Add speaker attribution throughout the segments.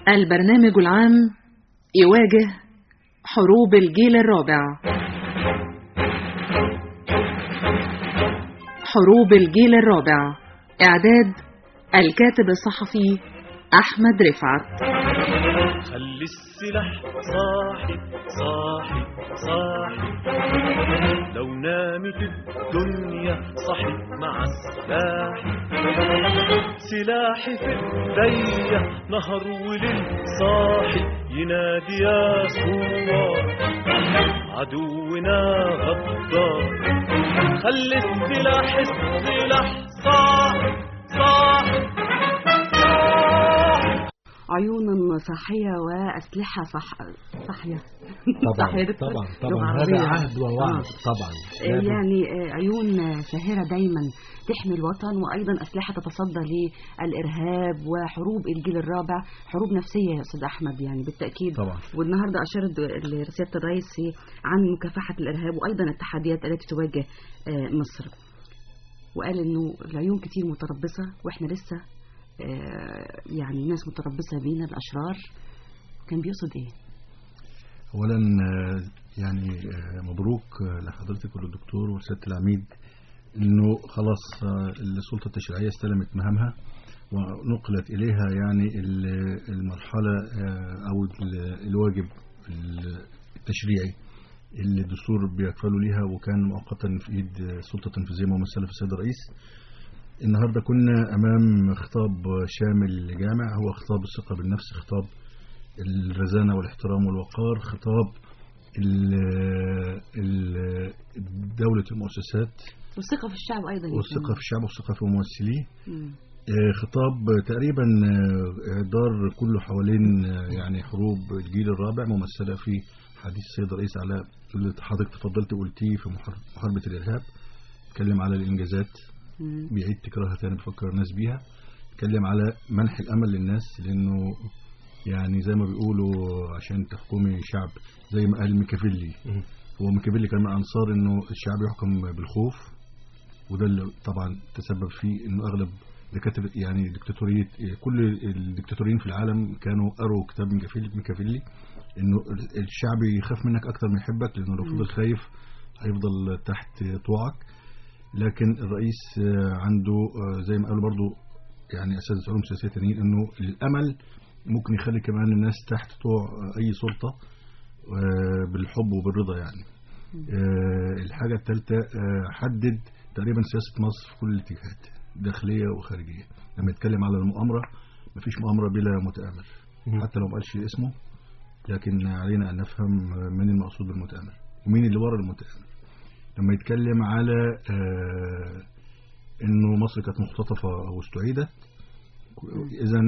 Speaker 1: البرنامج العام يواجه حروب الجيل الرابع حروب الجيل الرابع إعداد الكاتب الصحفي أحمد رفعت
Speaker 2: خلي السلاح صاحي صاحي صاحي لو نامت الدنيا صحي مع السلاح سلاحي في ايديا نهر وليل صاحي ينادي يا ثوار عدونا غدار خلي السلاح السلاح صاحي صاحي
Speaker 3: عيون صاحية وأسلحة صح... صحية
Speaker 4: طبعا
Speaker 3: صح يا دكتور؟
Speaker 4: طبعا
Speaker 3: لغة
Speaker 4: طبعا
Speaker 3: عربية.
Speaker 4: هذا عهد ووعد
Speaker 3: آه.
Speaker 4: طبعا
Speaker 3: آه، يعني آه، عيون ساهرة دايما تحمي الوطن وأيضا أسلحة تتصدى للإرهاب وحروب الجيل الرابع حروب نفسية يا أستاذ أحمد يعني بالتأكيد
Speaker 4: طبعا
Speaker 3: والنهاردة أشارت رسالة الرئيس عن مكافحة الإرهاب وأيضا التحديات التي تواجه آه، مصر وقال إنه العيون كتير متربصة وإحنا لسه آه، يعني ناس متربصة بينا الأشرار كان بيقصد إيه؟
Speaker 5: اولا آه، يعني آه، مبروك آه، لحضرتك وللدكتور ورساله العميد انه خلاص آه، السلطه التشريعيه استلمت مهامها ونقلت اليها يعني ال- المرحله آه، او ال- الواجب ال- التشريعي اللي الدستور بيكفله ليها وكان مؤقتا في ايد السلطه التنفيذيه ممثله في السيد الرئيس النهارده كنا امام خطاب شامل جامع هو خطاب الثقه بالنفس خطاب الرزانة والاحترام والوقار خطاب ال- ال- دولة المؤسسات
Speaker 3: والثقة في الشعب أيضا
Speaker 5: والثقة في الشعب والثقة في ممثليه
Speaker 3: مم.
Speaker 5: آه، خطاب تقريبا آه، دار كله حوالين آه، يعني حروب الجيل الرابع ممثلة في حديث السيد الرئيس على اللي حضرتك تفضلت قلتيه في محار- محاربة الإرهاب اتكلم على الإنجازات
Speaker 3: مم.
Speaker 5: بيعيد تكرارها تاني بفكر الناس بيها اتكلم على منح الامل للناس لانه يعني زي ما بيقولوا عشان تحكمي شعب زي ما قال ميكافيلي
Speaker 4: مم.
Speaker 5: هو ميكافيلي كان من انصار انه الشعب يحكم بالخوف وده اللي طبعا تسبب فيه انه اغلب دكاتره يعني دكتاتوريه كل الدكتاتوريين في العالم كانوا قروا كتاب ميكافيلي ميكافيلي انه الشعب يخاف منك اكتر ما يحبك لانه لو
Speaker 3: مم.
Speaker 5: فضل خايف هيفضل تحت طوعك لكن الرئيس آه، عنده آه، زي ما قالوا برضو يعني اساتذه علوم سياسيه تانيين انه الامل ممكن يخلي كمان الناس تحت طوع آه، اي سلطه آه، بالحب وبالرضا يعني آه، الحاجه الثالثه حدد تقريبا سياسه مصر في كل الاتجاهات داخليه وخارجيه لما يتكلم على المؤامره مفيش مؤامره بلا متآمر
Speaker 4: مم.
Speaker 5: حتى لو ما قالش اسمه لكن علينا ان نفهم آه، من المقصود بالمتآمر ومين اللي ورا المتآمر لما يتكلم على آه، انه مصر كانت مختطفه او استعيدت اذا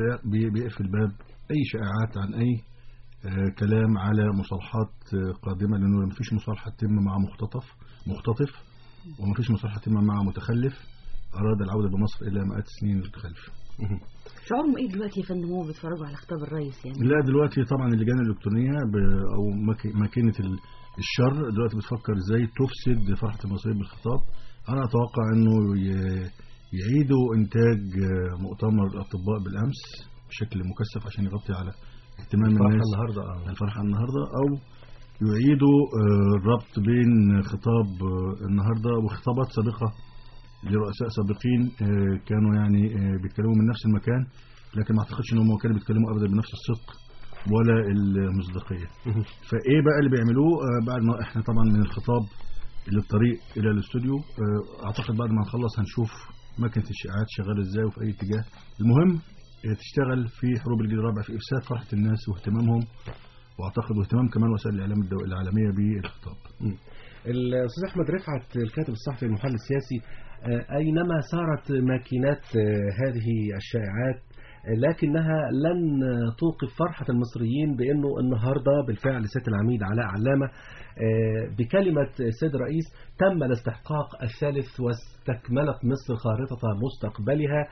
Speaker 5: بيقفل باب اي شائعات عن اي آه، كلام على مصالحات آه، قادمه لانه ما فيش مصالحه تتم مع مختطف مختطف وما فيش مصالحه تتم مع متخلف اراد العوده بمصر الى مئات السنين الخلف
Speaker 4: مم.
Speaker 3: شعورهم ايه دلوقتي يا فندم وهو بيتفرجوا على خطاب الرئيس يعني
Speaker 5: لا دلوقتي طبعا اللجان الالكترونيه ب- او مك- ماكينه ال- الشر دلوقتي بتفكر ازاي تفسد فرحه المصريين بالخطاب انا اتوقع انه ي- يعيدوا انتاج آه، مؤتمر الاطباء بالامس بشكل مكثف عشان يغطي على اهتمام
Speaker 4: الفرحة
Speaker 5: الناس
Speaker 4: النهارده اه
Speaker 5: الفرحه النهارده او يعيدوا آه، الربط بين خطاب آه، النهارده وخطابات سابقه لرؤساء سابقين آه، كانوا يعني آه، بيتكلموا من نفس المكان لكن ما اعتقدش ان هم كانوا بيتكلموا ابدا بنفس الصدق ولا المصداقيه
Speaker 4: مم.
Speaker 5: فايه بقى اللي بيعملوه آه، بعد ما احنا طبعا من الخطاب الى الطريق الى الاستوديو آه، اعتقد بعد ما نخلص هنشوف ماكينه الشائعات شغاله ازاي وفي اي اتجاه المهم آه، تشتغل في حروب الجيل الرابع في افساد فرحه الناس واهتمامهم واعتقد واهتمام كمان وسائل الاعلام الدو- العالميه بالخطاب
Speaker 4: الاستاذ احمد رفعت الكاتب الصحفي المحلل السياسي آه، اينما سارت ماكينات آه، هذه الشائعات آه، لكنها لن آه، توقف فرحة المصريين بأنه النهاردة بالفعل سيادة العميد علاء علامة آه، بكلمة السيد الرئيس تم الاستحقاق الثالث واستكملت مصر خارطة مستقبلها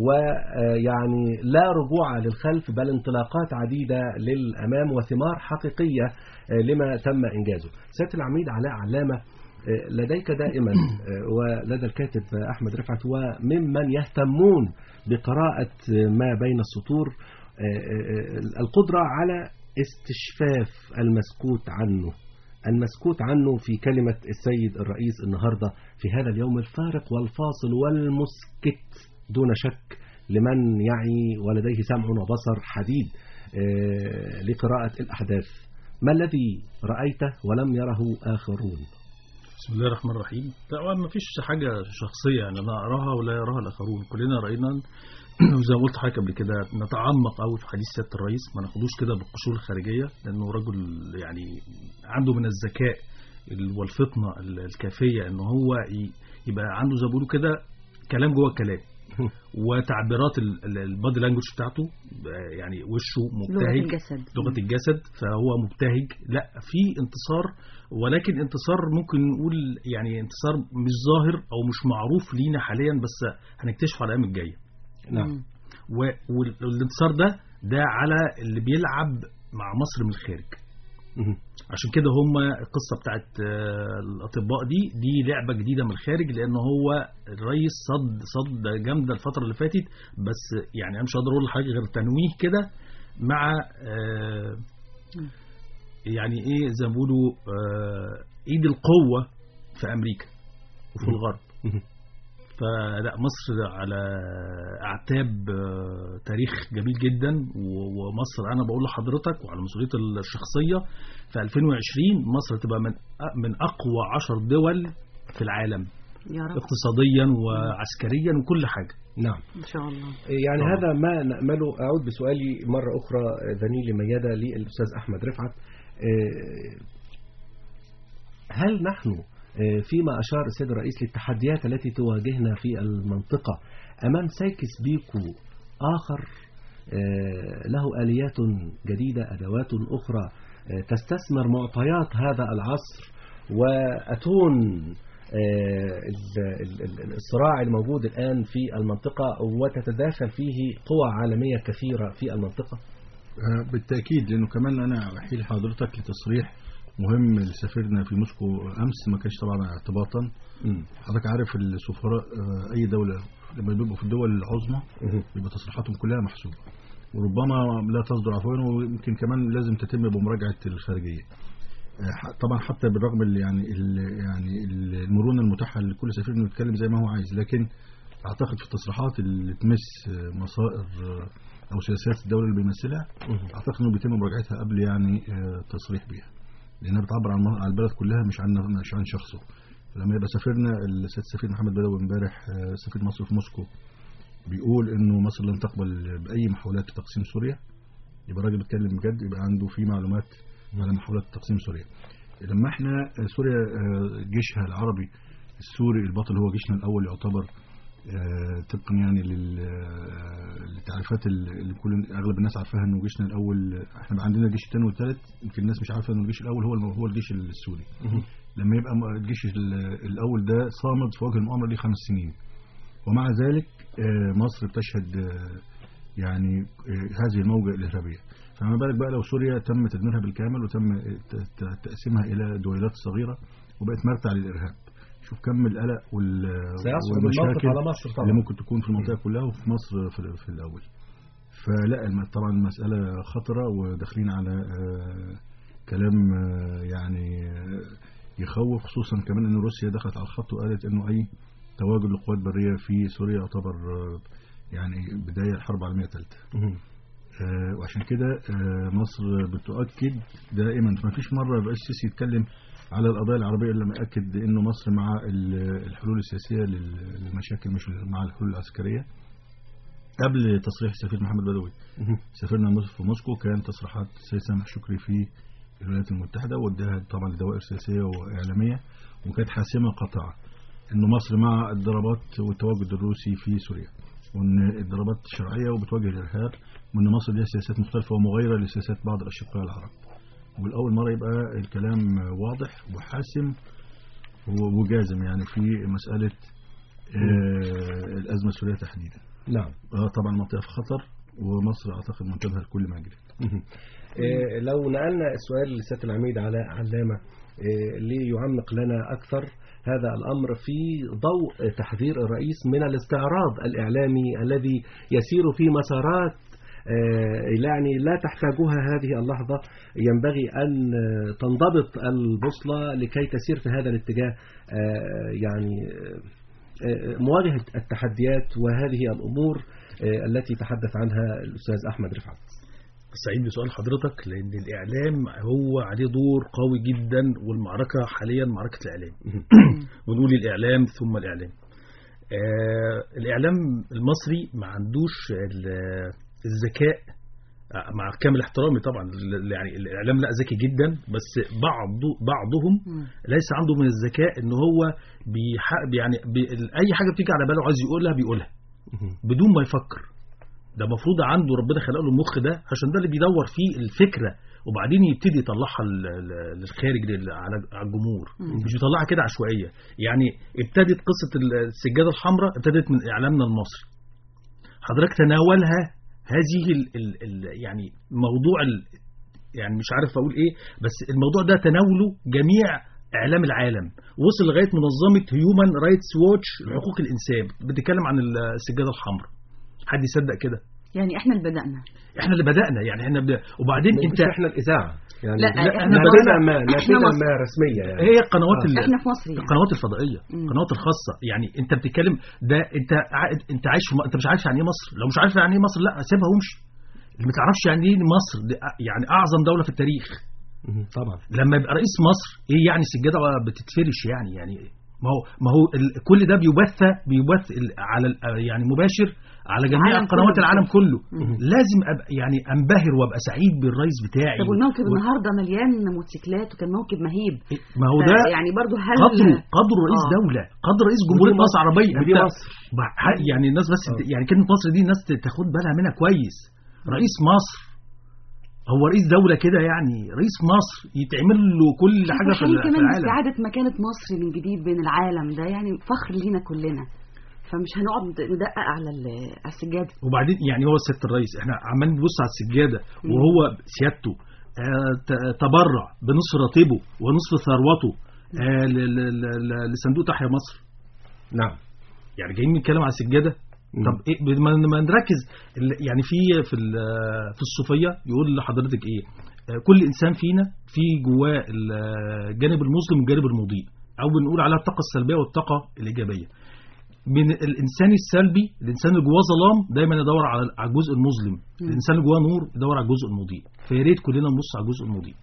Speaker 4: ويعني لا رجوع للخلف بل انطلاقات عديدة للأمام وثمار حقيقية آه، لما تم إنجازه سيادة العميد علاء علامة آه، لديك دائما آه، ولدى الكاتب آه، أحمد رفعت وممن يهتمون بقراءة آه، ما بين السطور آه، آه، القدرة على استشفاف المسكوت عنه المسكوت عنه في كلمة السيد الرئيس النهاردة في هذا اليوم الفارق والفاصل والمسكت دون شك لمن يعي ولديه سمع وبصر حديد آه، لقراءة الأحداث ما الذي رأيته ولم يره آخرون
Speaker 6: بسم الله الرحمن الرحيم طبعا ما فيش حاجة شخصية يعني أنا أراها ولا يراها الآخرون كلنا رأينا زي ما قلت حضرتك قبل كده نتعمق قوي في حديث سيادة الرئيس ما ناخدوش كده بالقشور الخارجية لأنه رجل يعني عنده من الذكاء ال- والفطنة ال- الكافية إن هو ي- يبقى عنده زي ما بيقولوا كده كلام جوه الكلام وتعبيرات ال- ال- البادي لانجوج بتاعته آه، يعني وشه
Speaker 3: لغة
Speaker 6: مبتهج
Speaker 3: الجسد
Speaker 6: لغه الجسد فهو مبتهج لا في انتصار ولكن انتصار ممكن نقول يعني انتصار مش ظاهر او مش معروف لينا حاليا بس هنكتشفه على الايام الجايه
Speaker 4: نعم
Speaker 6: و- وال- والانتصار ده ده على اللي بيلعب مع مصر من الخارج
Speaker 4: مهم.
Speaker 6: عشان كده هم القصه بتاعت آه، الاطباء دي دي لعبه جديده من الخارج لان هو الرئيس صد صد جامده الفتره اللي فاتت بس يعني انا مش هقدر اقول لحضرتك غير تنويه كده مع آه، يعني ايه زي ما بيقولوا آه، ايد القوه في امريكا وفي الغرب
Speaker 4: مهم.
Speaker 6: فلا مصر على اعتاب آه، تاريخ جميل جدا و- ومصر انا بقول لحضرتك وعلى مسؤوليتي الشخصيه في 2020 مصر تبقى من أ- من اقوى 10 دول في العالم
Speaker 3: يا رب
Speaker 6: اقتصاديا وعسكريا وكل حاجه
Speaker 4: نعم
Speaker 3: إن شاء الله
Speaker 4: يعني
Speaker 6: طبعا.
Speaker 4: هذا ما نأمله أعود بسؤالي مرة أخرى زميلي ميادة للأستاذ أحمد رفعت آه، هل نحن آه، فيما أشار السيد الرئيس للتحديات التي تواجهنا في المنطقة أمام سايكس بيكو آخر آه، له آليات جديدة أدوات أخرى آه، تستثمر معطيات هذا العصر وأتون آه، ال- ال- ال- الصراع الموجود الآن في المنطقة وتتداخل فيه قوى عالمية كثيرة في المنطقة
Speaker 5: آه، بالتأكيد لأنه كمان أنا أحيل حضرتك لتصريح مهم لسفيرنا في موسكو أمس ما كانش طبعا اعتباطا حضرتك عارف السفراء آه، أي دولة لما بيبقوا في الدول العظمى بيبقى تصريحاتهم كلها محسوبة وربما لا تصدر عفوا ويمكن كمان لازم تتم بمراجعة الخارجية آه، ح- طبعا حتى بالرغم اللي يعني ال- يعني المرونه المتاحه لكل سفير انه يتكلم زي ما هو عايز لكن اعتقد في التصريحات اللي تمس آه، مصائر آه، او سياسات الدوله اللي بيمثلها اعتقد انه بيتم مراجعتها قبل يعني آه، التصريح بيها لانها بتعبر عن عن البلد كلها مش عن مش عن شخصه لما يبقى سفيرنا السيد السفير محمد بدوي امبارح آه، سفير مصر في موسكو بيقول انه مصر لن تقبل باي محاولات لتقسيم سوريا يبقى راجل بيتكلم بجد يبقى عنده في معلومات على محاولات تقسيم سوريا لما احنا آه، سوريا آه، جيشها العربي السوري الباطل هو جيشنا الاول يعتبر آه، طبقا يعني لل- آه، للتعريفات اللي كل اغلب الناس عارفاها انه جيشنا الاول احنا بقى عندنا الجيش الثاني والثالث يمكن الناس مش عارفه انه الجيش الاول هو هو الجيش السوري لما يبقى م- الجيش ال- الاول ده صامد في وجه المؤامره ليه خمس سنين ومع ذلك آه، مصر بتشهد آه، يعني آه، هذه الموجة الإرهابية فما بالك بقى لو سوريا تم تدميرها بالكامل وتم ت- ت- تقسيمها إلى دويلات صغيرة وبقت مرتع للإرهاب شوف كم القلق وال-
Speaker 4: سيصعب الموقف
Speaker 5: والمشاكل
Speaker 4: على مصر طبعا
Speaker 5: اللي ممكن تكون في المنطقة كلها وفي مصر في, في الأول فلا الم- طبعا المسألة خطرة وداخلين على آه، كلام آه، يعني آه، يخوف خصوصا كمان ان روسيا دخلت على الخط وقالت انه اي تواجد لقوات بريه في سوريا يعتبر آه، يعني بدايه الحرب العالميه الثالثه
Speaker 4: مهم.
Speaker 5: آه، وعشان كده آه، مصر بتؤكد دائما ما فيش مره الرئيس السيسي يتكلم على القضايا العربيه الا لما ياكد انه مصر مع ال- الحلول السياسيه لل- للمشاكل مش مع الحلول العسكريه قبل تصريح السفير محمد بدوي
Speaker 4: مهم.
Speaker 5: سافرنا مصر في موسكو كان تصريحات السيد سامح شكري في الولايات المتحدة واداها طبعا لدوائر سياسية وإعلامية وكانت حاسمة قاطعة إنه مصر مع الضربات والتواجد الروسي في سوريا وإن الضربات شرعية وبتواجه الإرهاب وإن مصر ليها سياسات مختلفة ومغايرة لسياسات بعض الأشقاء العرب والأول مرة يبقى الكلام واضح وحاسم و- وجازم يعني في مسألة آه، الأزمة السورية تحديدا
Speaker 4: نعم
Speaker 5: اه طبعا منطقة في خطر ومصر اعتقد منتبهة لكل ما يجري
Speaker 4: مهم. آه، لو نقلنا السؤال لسيادة العميد على علامة آه، ليعمق لنا أكثر هذا الأمر في ضوء تحذير الرئيس من الاستعراض الإعلامي الذي يسير في مسارات آه، يعني لا تحتاجها هذه اللحظة ينبغي أن آه، تنضبط البوصلة لكي تسير في هذا الاتجاه آه، يعني آه، آه، مواجهة التحديات وهذه الأمور آه، التي تحدث عنها الأستاذ أحمد رفعت
Speaker 6: سعيد بسؤال حضرتك لأن الإعلام هو عليه دور قوي جدا والمعركة حاليا معركة الإعلام ونقول الإعلام ثم الإعلام آه الإعلام المصري ما عندوش ال- الذكاء آه، مع كامل احترامي طبعا ال- يعني الإعلام لا ذكي جدا بس بعض بعضهم
Speaker 3: مم.
Speaker 6: ليس عنده من الذكاء ان هو بيح يعني بي اي حاجه بتيجي على باله عايز يقولها بيقولها بدون ما يفكر ده المفروض عنده ربنا خلق له المخ ده عشان ده اللي بيدور فيه الفكره وبعدين يبتدي يطلعها ل- ل- للخارج لل- على على الجمهور مش بيطلعها كده عشوائيه يعني ابتدت قصه السجاده الحمراء ابتدت من اعلامنا المصري حضرتك تناولها هذه ال ال ال يعني موضوع ال يعني مش عارف اقول ايه بس الموضوع ده تناوله جميع اعلام العالم وصل لغايه منظمه هيومن رايتس ووتش لحقوق الانسان بتتكلم عن السجاده الحمراء حد يصدق كده
Speaker 3: يعني احنا اللي بدأنا
Speaker 6: احنا اللي بدانا يعني احنا ب... وبعدين
Speaker 4: انت
Speaker 6: انت
Speaker 4: احنا الإذاعة يعني
Speaker 3: لا،
Speaker 6: لا،
Speaker 3: احنا
Speaker 6: احنا
Speaker 4: نافذة
Speaker 3: مصر.
Speaker 4: ما
Speaker 3: احنا
Speaker 4: نافذة
Speaker 3: مصر.
Speaker 4: ما رسمية يعني
Speaker 6: هي القنوات
Speaker 4: آه.
Speaker 6: ال-
Speaker 3: احنا في مصر يعني
Speaker 6: القنوات الفضائيه
Speaker 3: مم.
Speaker 6: القنوات الخاصه يعني انت بتتكلم ده انت عائد انت عايش في م... انت مش عارف يعني ايه مصر لو مش عارف يعني ايه مصر لا سيبها وامشي اللي ما تعرفش يعني ايه مصر دي أ- يعني اعظم دوله في التاريخ
Speaker 4: مم، طبعا
Speaker 6: لما يبقى رئيس مصر ايه يعني السجاده بتتفرش يعني يعني ما هو ما هو ال- كل ده بيبث بيبث ال- على ال- يعني مباشر على جميع
Speaker 3: العالم
Speaker 6: قنوات
Speaker 3: كله.
Speaker 6: العالم كله
Speaker 3: مم.
Speaker 6: لازم ابقى يعني انبهر وابقى سعيد بالرئيس بتاعي
Speaker 3: طب والموكب
Speaker 6: و-
Speaker 3: النهارده مليان موتوسيكلات وكان موكب مهيب
Speaker 6: ما هو ده
Speaker 3: يعني برضو هل
Speaker 6: قدره قدره رئيس
Speaker 3: آه.
Speaker 6: دولة قدر رئيس جمهورية
Speaker 4: ودي
Speaker 6: مصر العربية
Speaker 4: ودي
Speaker 6: أنت-
Speaker 4: مصر.
Speaker 6: بع- ح- يعني الناس بس
Speaker 4: آه.
Speaker 6: يعني كلمة مصر دي الناس ت- تاخد بالها منها كويس رئيس مصر هو رئيس دولة كده يعني رئيس مصر يتعمل له كل حاجة في
Speaker 3: فرحانين
Speaker 6: ال- في
Speaker 3: كمان
Speaker 6: العالم
Speaker 3: باستعادة مكانة مصر من جديد بين العالم ده يعني فخر لينا كلنا فمش هنقعد ندقق على ال- على السجادة
Speaker 6: وبعدين يعني هو سيادة الرئيس احنا عمالين نبص على السجادة وهو سيادته آه، ت- تبرع بنصف راتبه ونصف ثروته آه، ل- ل- ل- لصندوق تحيا مصر
Speaker 4: نعم
Speaker 6: يعني جايين نتكلم على السجاده
Speaker 4: مم.
Speaker 6: طب ايه ما ما نركز ال- يعني في في ال- في الصوفيه يقول لحضرتك ايه آه، كل انسان فينا في جواه ال- الجانب المظلم والجانب المضيء او بنقول عليها الطاقه السلبيه والطاقه الايجابيه من الانسان السلبي الانسان اللي جواه ظلام دايما يدور على على الجزء المظلم الانسان اللي جواه نور يدور على الجزء المضيء فيا ريت كلنا نبص على الجزء المضيء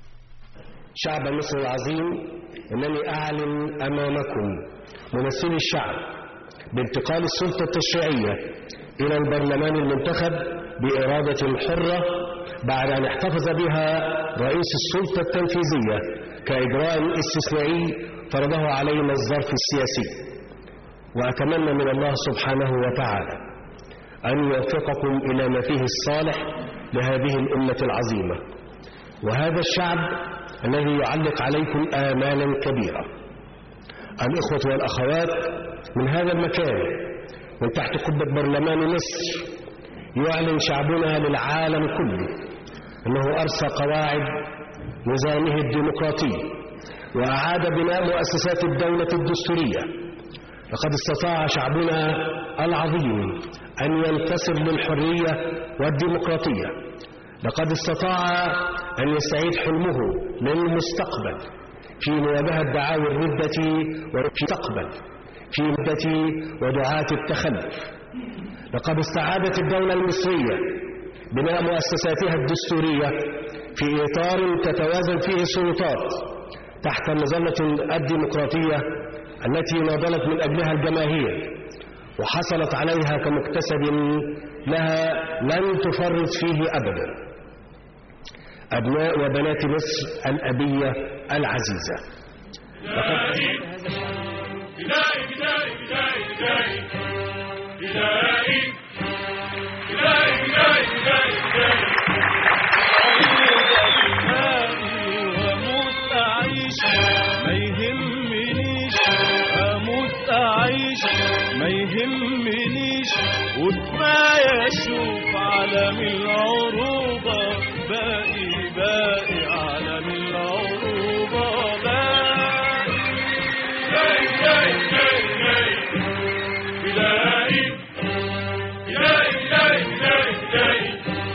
Speaker 7: شعب مصر العظيم انني اعلن امامكم ممثلي الشعب بانتقال السلطه التشريعيه الى البرلمان المنتخب باراده حره بعد ان احتفظ بها رئيس السلطه التنفيذيه كاجراء استثنائي فرضه علينا الظرف السياسي واتمنى من الله سبحانه وتعالى ان يوفقكم الى ما فيه الصالح لهذه الامه العظيمه وهذا الشعب الذي يعلق عليكم آمالا كبيرة الإخوة والأخوات من هذا المكان من تحت قبة برلمان مصر يعلن شعبنا للعالم كله أنه أرسى قواعد نظامه الديمقراطي وأعاد بناء مؤسسات الدولة الدستورية لقد استطاع شعبنا العظيم أن ينتصر للحرية والديمقراطية لقد استطاع أن يستعيد حلمه للمستقبل في مواجهة دعاوى الردة وفي مستقبل في مدة ودعاة التخلف لقد استعادت الدولة المصرية بناء مؤسساتها الدستورية في إطار تتوازن فيه السلطات تحت مظلة الديمقراطية التي ناضلت من أجلها الجماهير وحصلت عليها كمكتسب لها لن تفرط فيه أبدا أبناء وبنات مصر الأبية العزيزة
Speaker 2: واموت اعيش ما يهمنيش اموت اعيش ما يهمنيش وكفايه اشوف عالم العروبه باقي باقي عالم العروبه باقي باقي باقي باقي باقي إلهي إلهي إلهي إلهي إلهي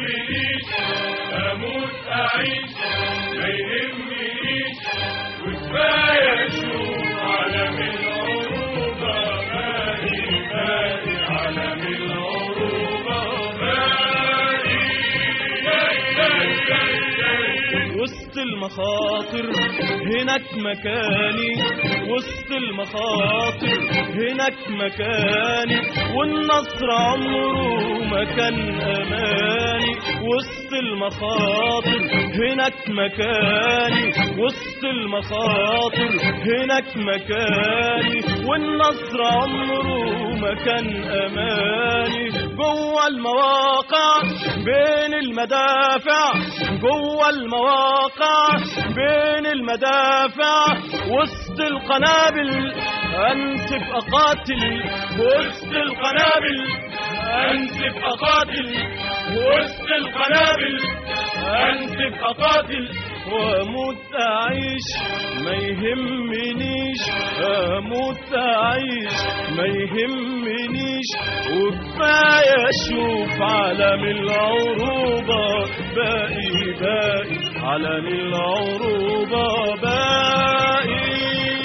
Speaker 2: يهمنيش اموت اعيش ما يهمنيش وكفايه اشوف عالم العروبه باقي باقي عالم العروبه باقي باقي باقي وسط المخاطر هناك مكاني وسط المخاطر هناك مكاني والنصر عمره ما كان اماني وسط المخاطر هناك مكاني وسط المخاطر هناك مكاني والنصر عمره ما كان اماني جوه المواقع بين المدافع جوه المواقع بين المدافع وسط القنابل انسف اقاتل وسط القنابل انسف اقاتل وسط القنابل انسف اقاتل واموت اعيش ما يهمنيش اموت اعيش ما يهمنيش وكفايه اشوف عالم العروبه باقي باقي عالم العروبه باقي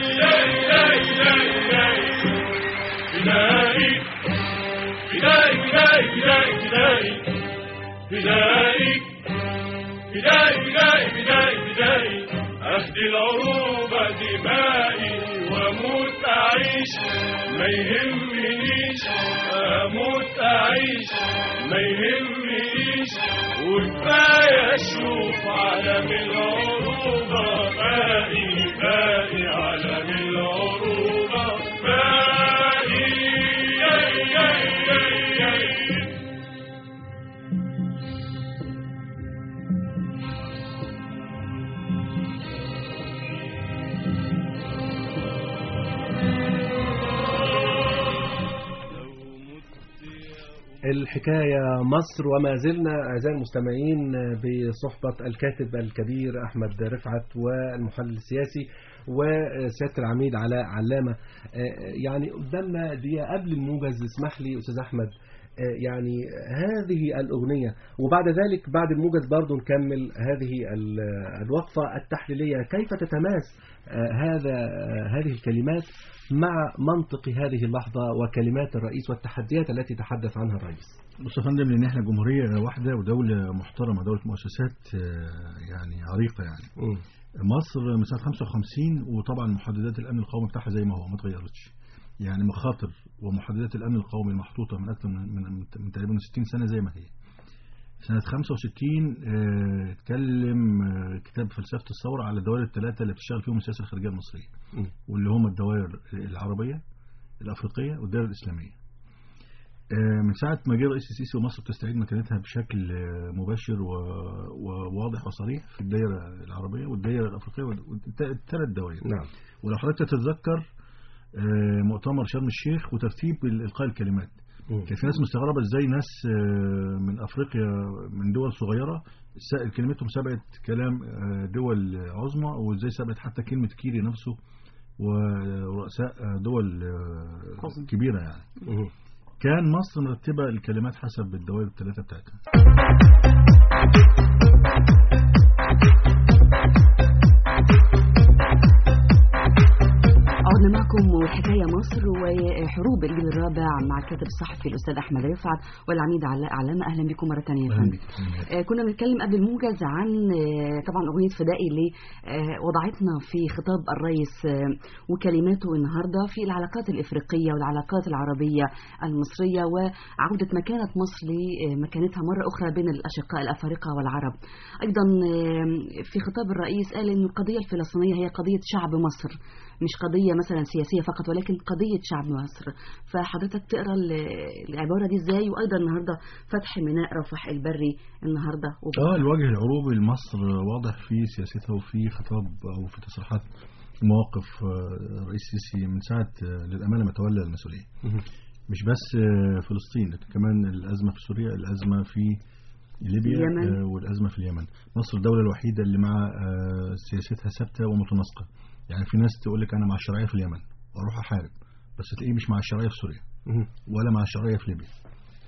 Speaker 2: فدائي فدائي فدائي فدائي فدائي فدائي فدائي فدائي فدائي فدائي أهدي العروبة دمائي وأموت أعيش ما يهمنيش أموت أعيش ما يهمنيش وكفاية أشوف عالم العروبة باقي باقي عالم العروبة باقي ياي ياي ياي ياي
Speaker 4: الحكاية مصر وما زلنا أعزائي المستمعين بصحبة الكاتب الكبير أحمد رفعت والمحلل السياسي وسيادة العميد علاء علامة يعني قدامنا دي قبل الموجز اسمح لي أستاذ أحمد يعني هذه الأغنية وبعد ذلك بعد الموجز برضو نكمل هذه ال- الوقفة التحليلية كيف تتماس هذا هذه الكلمات مع منطق هذه اللحظة وكلمات الرئيس والتحديات التي تحدث عنها الرئيس
Speaker 5: بص يا فندم لان احنا جمهوريه واحده ودوله محترمه دوله مؤسسات آه، يعني عريقه يعني مصر من سنه 55 وطبعا محددات الامن القومي بتاعها زي ما هو ما اتغيرتش يعني مخاطر ومحددات الامن القومي المحطوطه من اكثر من, من, من تقريبا 60 سنه زي ما هي سنة 65 آه، اتكلم آه، كتاب فلسفة الثورة على الدوائر الثلاثة اللي بتشتغل فيهم السياسة الخارجية المصرية
Speaker 4: مم.
Speaker 5: واللي هم الدوائر العربية الأفريقية والدائرة الإسلامية آه، من ساعة ما جه الرئيس السيسي ومصر تستعيد مكانتها بشكل آه، مباشر و- وواضح وصريح في الدائرة العربية والدائرة الأفريقية والثلاث دوائر
Speaker 4: نعم
Speaker 5: ولو حضرتك تتذكر آه، مؤتمر شرم الشيخ وترتيب إلقاء الكلمات
Speaker 4: مم.
Speaker 5: كان في ناس مستغربة ازاي ناس آه، من افريقيا من دول صغيرة س- كلمتهم سبقت كلام آه، دول عظمى وازاي سبقت حتى كلمة كيري نفسه ورؤساء آه، دول آه،
Speaker 3: عظمى.
Speaker 5: كبيرة يعني
Speaker 4: مم.
Speaker 5: كان مصر مرتبة الكلمات حسب الدوائر الثلاثة بتاعتها
Speaker 3: عدنا معكم وحكاية مصر وحروب الجيل الرابع مع الكاتب الصحفي الأستاذ أحمد رفعت والعميد علاء علامة أهلا بكم مرة ثانية يا
Speaker 5: أهلا
Speaker 3: فندم
Speaker 5: بك.
Speaker 3: آه، كنا بنتكلم قبل الموجز عن آه، طبعا أغنية فدائي اللي آه، وضعتنا في خطاب الرئيس آه، وكلماته النهاردة في العلاقات الإفريقية والعلاقات العربية المصرية وعودة مكانة مصر لمكانتها مرة أخرى بين الأشقاء الأفارقة والعرب أيضا آه، في خطاب الرئيس قال أن القضية الفلسطينية هي قضية شعب مصر مش قضية مثلا سياسية فقط ولكن قضية شعب مصر فحضرتك تقرأ ال- العبارة دي ازاي وأيضا النهاردة فتح ميناء رفح البري النهاردة
Speaker 5: اه الوجه العروبي لمصر واضح في سياستها وفي خطاب او في تصريحات مواقف آه، الرئيس السيسي من ساعة آه، للأمانة ما تولى المسؤولية
Speaker 4: مم.
Speaker 5: مش بس آه، فلسطين لكن كمان الأزمة في سوريا الأزمة في ليبيا
Speaker 3: اليمن.
Speaker 5: آه، والأزمة في اليمن مصر الدولة الوحيدة اللي مع آه، سياستها ثابتة ومتناسقة يعني في ناس تقول لك أنا مع الشرعية في اليمن وأروح أحارب بس تلاقيه مش مع الشرعية في سوريا
Speaker 4: مم.
Speaker 5: ولا مع الشرعية في ليبيا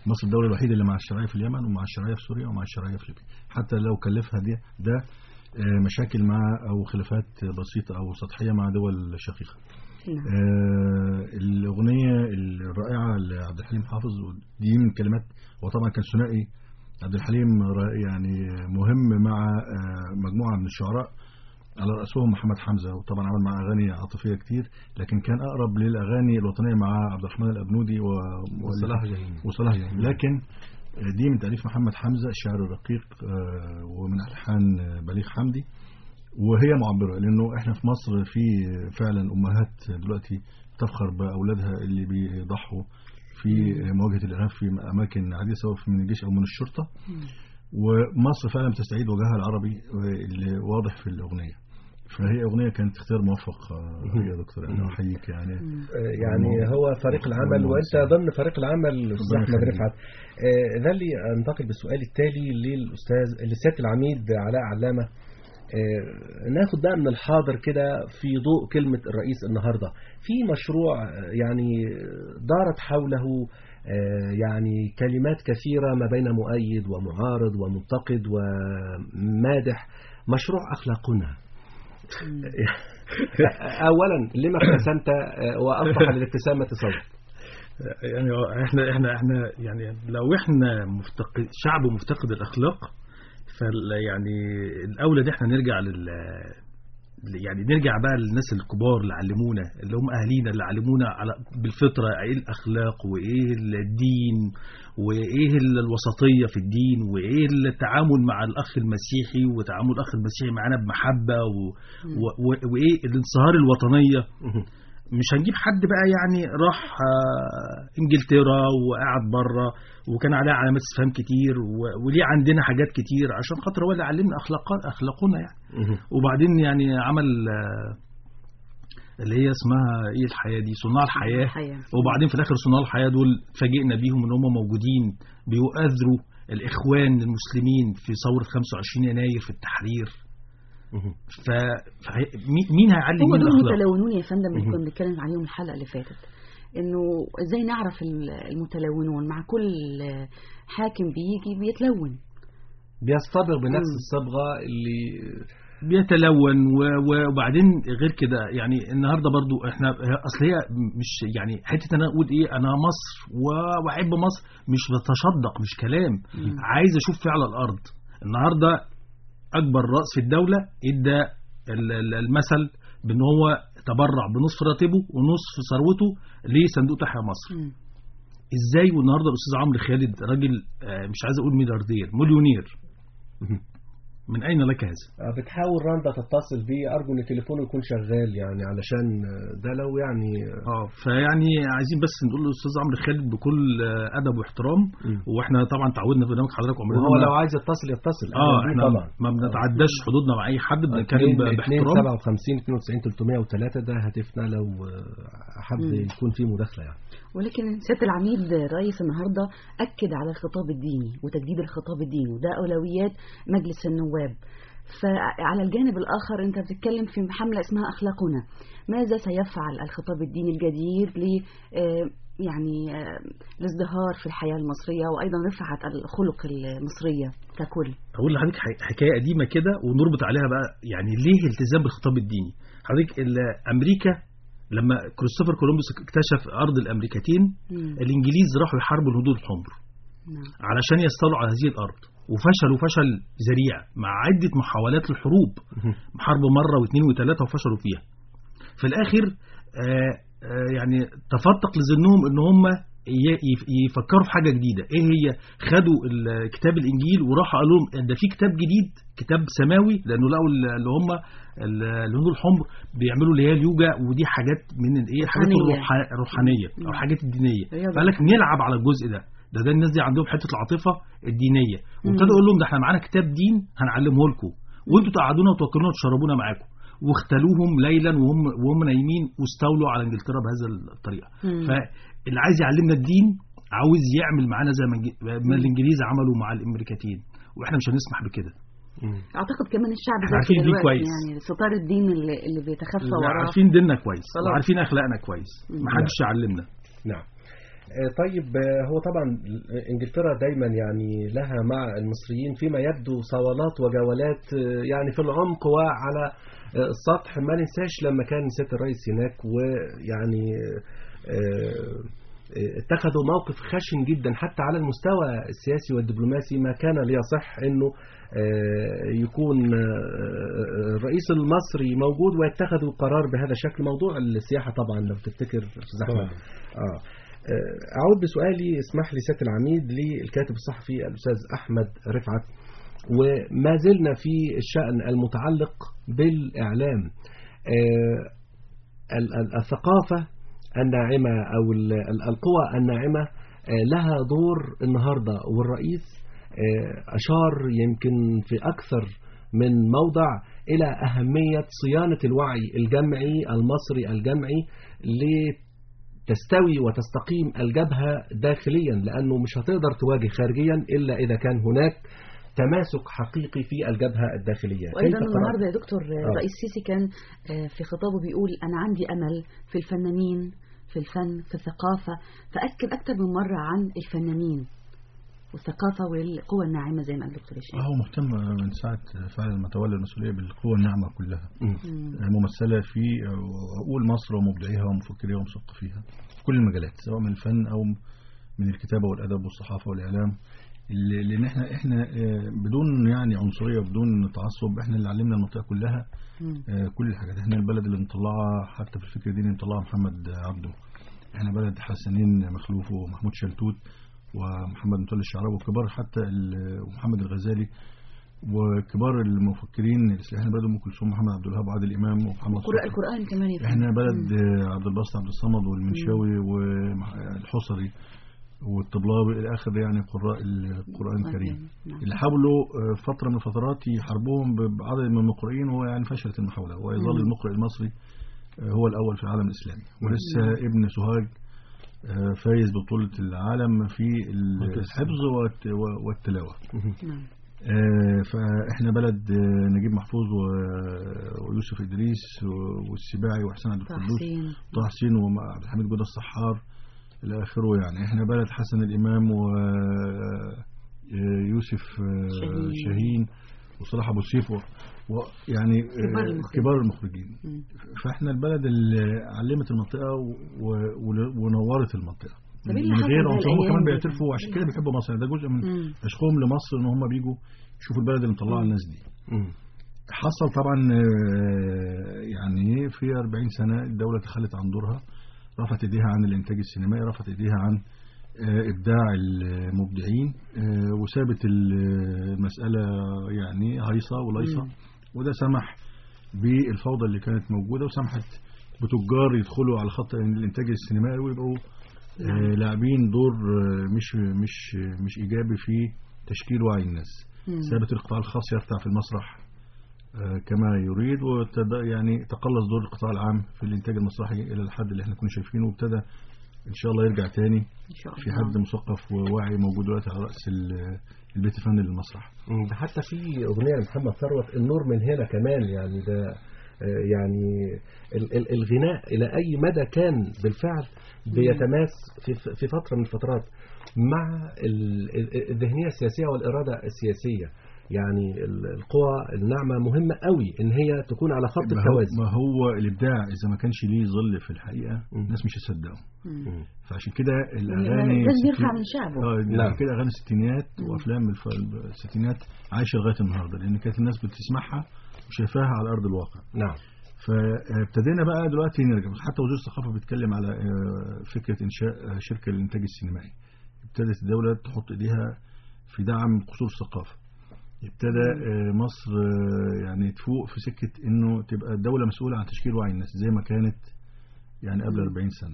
Speaker 5: مصر الدولة الوحيدة اللي مع الشرعية في اليمن ومع الشرعية في سوريا ومع الشرعية في ليبيا حتى لو كلفها دي ده آه، مشاكل مع أو خلافات بسيطة أو سطحية مع دول شقيقة
Speaker 3: نعم.
Speaker 5: آه، الأغنية الرائعة لعبد الحليم حافظ دي من كلمات وطبعا كان ثنائي عبد الحليم را- يعني مهم مع آه، مجموعة من الشعراء على رأسهم محمد حمزة وطبعا عمل مع أغاني عاطفية كتير لكن كان أقرب للأغاني الوطنية مع عبد الرحمن الأبنودي و...
Speaker 4: وصلاح جاهين.
Speaker 5: وصلاح جاهين لكن دي من تأليف محمد حمزة الشعر الرقيق آه، ومن ألحان آه، بليغ حمدي وهي معبرة لأنه إحنا في مصر في فعلا أمهات دلوقتي تفخر بأولادها اللي بيضحوا في مواجهة الإرهاب في أماكن عديدة سواء من الجيش أو من الشرطة ومصر فعلا بتستعيد وجهها العربي آه، اللي واضح في الأغنية فهي أغنية كانت اختيار موفق آه، يا دكتور أنا أحييك يعني
Speaker 4: آه، يعني هو فريق العمل وانت ضمن فريق العمل استاذ
Speaker 5: ربنا
Speaker 4: احمد
Speaker 5: يخليك.
Speaker 4: رفعت آه، ده اللي انتقل بالسؤال التالي للاستاذ لسياده العميد علاء علامه آه، ناخد بقى من الحاضر كده في ضوء كلمة الرئيس النهاردة في مشروع آه، يعني دارت حوله آه، يعني كلمات كثيرة ما بين مؤيد ومعارض ومنتقد ومادح مشروع أخلاقنا أولا لما ابتسمت آه، وأصبح للابتسامة صوت
Speaker 6: يعني احنا احنا احنا يعني لو احنا مفتقد شعب مفتقد الاخلاق فال يعني الاولى دي احنا نرجع لل يعني نرجع بقى للناس الكبار اللي علمونا اللي هم اهالينا اللي علمونا على بالفطره ايه الاخلاق وايه الدين وايه الوسطيه في الدين وايه التعامل مع الاخ المسيحي وتعامل الاخ المسيحي معانا بمحبه و... و... و... وايه الانصهار الوطنيه مش هنجيب حد بقى يعني راح آه، انجلترا وقعد بره وكان عليه علامات استفهام كتير و- وليه عندنا حاجات كتير عشان خاطر هو اللي علمنا اخلاق اخلاقنا يعني وبعدين يعني عمل آه، اللي هي اسمها ايه الحياه دي صناع الحياه
Speaker 3: الحياة.
Speaker 6: وبعدين في الاخر صناع الحياه دول فاجئنا بيهم ان هم موجودين بيؤذروا الاخوان المسلمين في ثوره 25 يناير في التحرير ف... ف... مين- مين هيعلم
Speaker 3: هم
Speaker 6: مين
Speaker 3: دول
Speaker 6: الاخلاق
Speaker 3: المتلونون يا فندم اللي
Speaker 6: مهم.
Speaker 3: كنا بنتكلم عليهم الحلقه اللي فاتت انه ازاي نعرف ال- المتلونون مع كل حاكم بيجي بيتلون
Speaker 4: بيصطبغ بنفس
Speaker 3: مم.
Speaker 4: الصبغة اللي
Speaker 6: بيتلون و- و- وبعدين غير كده يعني النهارده برضو احنا اصل هي مش يعني حته ان انا اقول ايه انا مصر و- واحب مصر مش بتشدق مش كلام عايز اشوف فعل الارض النهارده اكبر راس في الدوله ادى ال- ال- المثل بان هو تبرع بنصف راتبه ونصف ثروته لصندوق تحيا مصر
Speaker 3: مم.
Speaker 6: ازاي والنهارده الاستاذ عمرو خالد راجل آه، مش عايز اقول ملياردير مليونير من اين لك هذا
Speaker 4: آه، بتحاول رندا تتصل بيه أرجو إن تليفونه يكون شغال يعني علشان آه، ده لو يعني
Speaker 6: اه فيعني عايزين بس نقول للاستاذ عمرو خالد بكل آه، ادب واحترام
Speaker 4: مم.
Speaker 6: واحنا طبعا تعودنا في برنامج حضرتك عمرنا
Speaker 4: وهو
Speaker 6: ما-
Speaker 4: لو عايز يتصل يتصل
Speaker 6: اه
Speaker 4: أهلاً بيه
Speaker 6: احنا
Speaker 4: طبعا
Speaker 6: ما بنتعداش حدودنا مع اي حد بنتكلم ب- باحترام
Speaker 4: 57 92 303 ده هتفنا لو آه، حد
Speaker 3: مم.
Speaker 4: يكون فيه مداخلة يعني
Speaker 3: ولكن سياده العميد رئيس النهارده اكد على الخطاب الديني وتجديد الخطاب الديني وده اولويات مجلس النواب فعلى الجانب الاخر انت بتتكلم في حمله اسمها اخلاقنا ماذا سيفعل الخطاب الديني الجديد ل آه، يعني آه، الازدهار في الحياه المصريه وايضا رفعه الخلق المصريه ككل
Speaker 6: اقول لحضرتك ح- حكايه قديمه كده ونربط عليها بقى يعني ليه التزام بالخطاب الديني حضرتك ال- امريكا لما كريستوفر كولومبوس اكتشف ارض الامريكتين
Speaker 3: مم.
Speaker 6: الانجليز راحوا يحاربوا الهدود الحمر
Speaker 3: نعم.
Speaker 6: علشان يستولوا على هذه الارض وفشلوا فشل ذريع مع عده محاولات للحروب حرب مره واثنين وثلاثه وفشلوا فيها في الاخر آه آه يعني تفتق لذهنهم ان هم ي- يف- يفكروا في حاجه جديده ايه هي خدوا ال- كتاب الانجيل وراحوا قالوا لهم ده في كتاب جديد كتاب سماوي لانه لقوا ال- اللي هم ال- الهنود الحمر بيعملوا اللي هي اليوجا ودي حاجات من الايه حاجات
Speaker 3: روحانية.
Speaker 6: الروح- الروحانيه او
Speaker 3: مم.
Speaker 6: حاجات الدينيه
Speaker 3: رياضة.
Speaker 6: فقال لك نلعب على الجزء ده ده ده الناس دي عندهم حته العاطفه الدينيه وابتدوا يقول لهم ده احنا معانا كتاب دين هنعلمه لكم وانتوا تقعدونا وتوكلونا وتشربونا معاكم واختلوهم ليلا وهم وهم نايمين واستولوا على انجلترا بهذا الطريقه
Speaker 3: مم.
Speaker 6: فاللي عايز يعلمنا الدين عاوز يعمل معانا زي ما الج- ما الانجليز عملوا مع الامريكتين واحنا مش هنسمح بكده
Speaker 3: اعتقد كمان الشعب
Speaker 6: احنا
Speaker 3: ذكي
Speaker 6: عارفين دي
Speaker 3: دلوقتي
Speaker 6: كويس.
Speaker 3: يعني ستار الدين اللي, اللي بيتخفى وراه
Speaker 6: عارفين ديننا كويس
Speaker 3: خلاص.
Speaker 6: وعارفين اخلاقنا كويس
Speaker 3: مم.
Speaker 6: ما حدش يعلمنا
Speaker 4: نعم آه، طيب آه، هو طبعا انجلترا دايما يعني لها مع المصريين فيما يبدو صوالات وجولات آه، يعني في العمق وعلى آه، السطح ما ننساش لما كان سياده الرئيس هناك ويعني آه، آه، اتخذوا موقف خشن جدا حتى على المستوى السياسي والدبلوماسي ما كان ليصح انه آه، يكون آه، الرئيس المصري موجود ويتخذوا قرار بهذا الشكل موضوع السياحه طبعا لو تفتكر استاذ احمد اه آه، أعود بسؤالي اسمح لي سيادة العميد للكاتب الصحفي الأستاذ أحمد رفعت وما زلنا في الشأن المتعلق بالإعلام آه، ال- ال- الثقافة الناعمة أو ال- ال- القوى الناعمة آه، لها دور النهاردة والرئيس آه، أشار يمكن في أكثر من موضع إلى أهمية صيانة الوعي الجمعي المصري الجمعي لتستوي وتستقيم الجبهة داخليا لأنه مش هتقدر تواجه خارجيا إلا إذا كان هناك تماسك حقيقي في الجبهة الداخلية
Speaker 3: وايضا
Speaker 4: كيف ترى؟
Speaker 3: النهارده يا دكتور
Speaker 4: آه.
Speaker 3: الرئيس السيسي كان آه، في خطابه بيقول انا عندي امل في الفنانين في الفن في الثقافه فاكد اكثر من مره عن الفنانين والثقافه والقوى الناعمه زي ما قال الدكتور هشام
Speaker 5: هو مهتم من ساعة فعلا ما تولى المسؤولية بالقوى الناعمة كلها
Speaker 3: مم.
Speaker 5: ممثلة في عقول مصر ومبدعيها ومفكريها ومثقفيها في كل المجالات سواء من الفن أو من الكتابة والأدب والصحافة والإعلام اللي- لأن احنا احنا آه، بدون يعني عنصرية بدون تعصب احنا اللي علمنا المنطقة كلها
Speaker 3: مم.
Speaker 5: آه، كل الحاجات احنا البلد اللي مطلعها حتى في الفكر الديني مطلعها محمد عبده احنا بلد حسنين مخلوف ومحمود شلتوت ومحمد متولي الشعراوي وكبار حتى ال- ومحمد الغزالي وكبار المفكرين احنا بلد ام كلثوم محمد عبد الوهاب وعادل امام ومحمد
Speaker 3: قراء
Speaker 5: صبحي.
Speaker 3: القران كمان يا فندم.
Speaker 5: احنا بلد
Speaker 3: مم.
Speaker 5: آه، عبد الباسط عبد الصمد والمنشاوي والحصري والطبلاوي الى اخر يعني قراء القران الكريم
Speaker 3: نعم.
Speaker 5: اللي حاولوا آه، فتره من الفترات يحاربوهم ب- بعدد من المقرئين ويعني فشلت المحاوله ويظل
Speaker 3: مم.
Speaker 5: المقرئ المصري آه، هو الاول في العالم الاسلامي ولسه ابن سوهاج آه، فايز ببطوله العالم في ال- الحفظ والت- والتلاوه
Speaker 3: نعم.
Speaker 5: آه، فاحنا بلد آه، نجيب محفوظ و- ويوسف ادريس و- والسباعي وحسين عبد
Speaker 3: طه
Speaker 5: القدوس
Speaker 3: حسين
Speaker 5: طه حسين وعبد الحميد جودة الصحار الى اخره يعني احنا بلد حسن الامام ويوسف
Speaker 3: شاهين.
Speaker 5: شاهين وصلاح ابو سيف و- ويعني
Speaker 3: كبار
Speaker 5: آه،
Speaker 3: المخرجين.
Speaker 5: كبار المخرجين
Speaker 3: مم.
Speaker 5: فاحنا البلد اللي علمت المنطقه و- و- ونورت المنطقه
Speaker 3: طب إيه اللي
Speaker 5: من
Speaker 3: حصل
Speaker 5: غير
Speaker 3: بقى
Speaker 5: عنصر هم
Speaker 3: الأيام
Speaker 5: كمان
Speaker 3: دي؟
Speaker 5: بيعترفوا
Speaker 3: إيه
Speaker 5: وعشان
Speaker 3: اللي
Speaker 5: كده
Speaker 3: حصل؟
Speaker 5: بيحبوا مصر ده جزء من
Speaker 3: مم.
Speaker 5: عشقهم لمصر ان هم بيجوا يشوفوا البلد اللي مطلعه الناس دي
Speaker 4: مم.
Speaker 5: حصل طبعا آه، يعني في 40 سنة الدولة تخلت عن دورها رفعت ايديها عن الانتاج السينمائي رفعت ايديها عن آه، ابداع المبدعين آه، وسابت المسألة يعني هيصة وليصة
Speaker 3: مم.
Speaker 5: وده سمح بالفوضى اللي كانت موجودة وسمحت بتجار يدخلوا على خط الانتاج السينمائي ويبقوا آه، لاعبين دور آه، مش مش مش ايجابي في تشكيل وعي الناس
Speaker 3: مم.
Speaker 5: سابت القطاع الخاص يرتع في المسرح آه، كما يريد وابتدى يعني تقلص دور القطاع العام في الانتاج المسرحي الى الحد اللي احنا كنا شايفينه وابتدى ان شاء الله يرجع تاني
Speaker 3: ان شاء الله
Speaker 5: في حد مثقف وواعي موجود دلوقتي على راس ال- البيت الفني للمسرح
Speaker 4: مم. ده حتى في أغنية لمحمد ثروت النور من هنا كمان يعني ده آه، يعني ال- ال- الغناء إلى أي مدى كان بالفعل بيتماس في في فترة من الفترات مع ال- ال- الذهنية السياسية والإرادة السياسية يعني ال- القوى الناعمة مهمة قوي إن هي تكون على خط
Speaker 5: ما هو,
Speaker 4: التوازي
Speaker 5: ما هو الابداع اذا ما كانش ليه ظل في الحقيقه
Speaker 4: مم.
Speaker 5: الناس مش هتصدقه
Speaker 3: مم.
Speaker 5: فعشان كده الاغاني
Speaker 3: لازم يرفع
Speaker 5: الستين-
Speaker 3: من شعبه
Speaker 5: اه
Speaker 4: نعم.
Speaker 5: نعم. كده اغاني الستينات
Speaker 3: مم.
Speaker 5: وافلام الف- الستينات عايشه لغايه النهارده لان كانت الناس بتسمعها وشايفاها على ارض الواقع
Speaker 4: نعم
Speaker 5: فابتدينا بقى دلوقتي نرجع حتى وزير الثقافه بيتكلم على آه، فكره انشاء آه، شركه للانتاج السينمائي ابتدت الدوله تحط ايديها في دعم قصور الثقافه ابتدى آه، مصر آه، يعني تفوق في سكه انه تبقى الدوله مسؤوله عن تشكيل وعي الناس زي ما كانت يعني قبل 40 سنه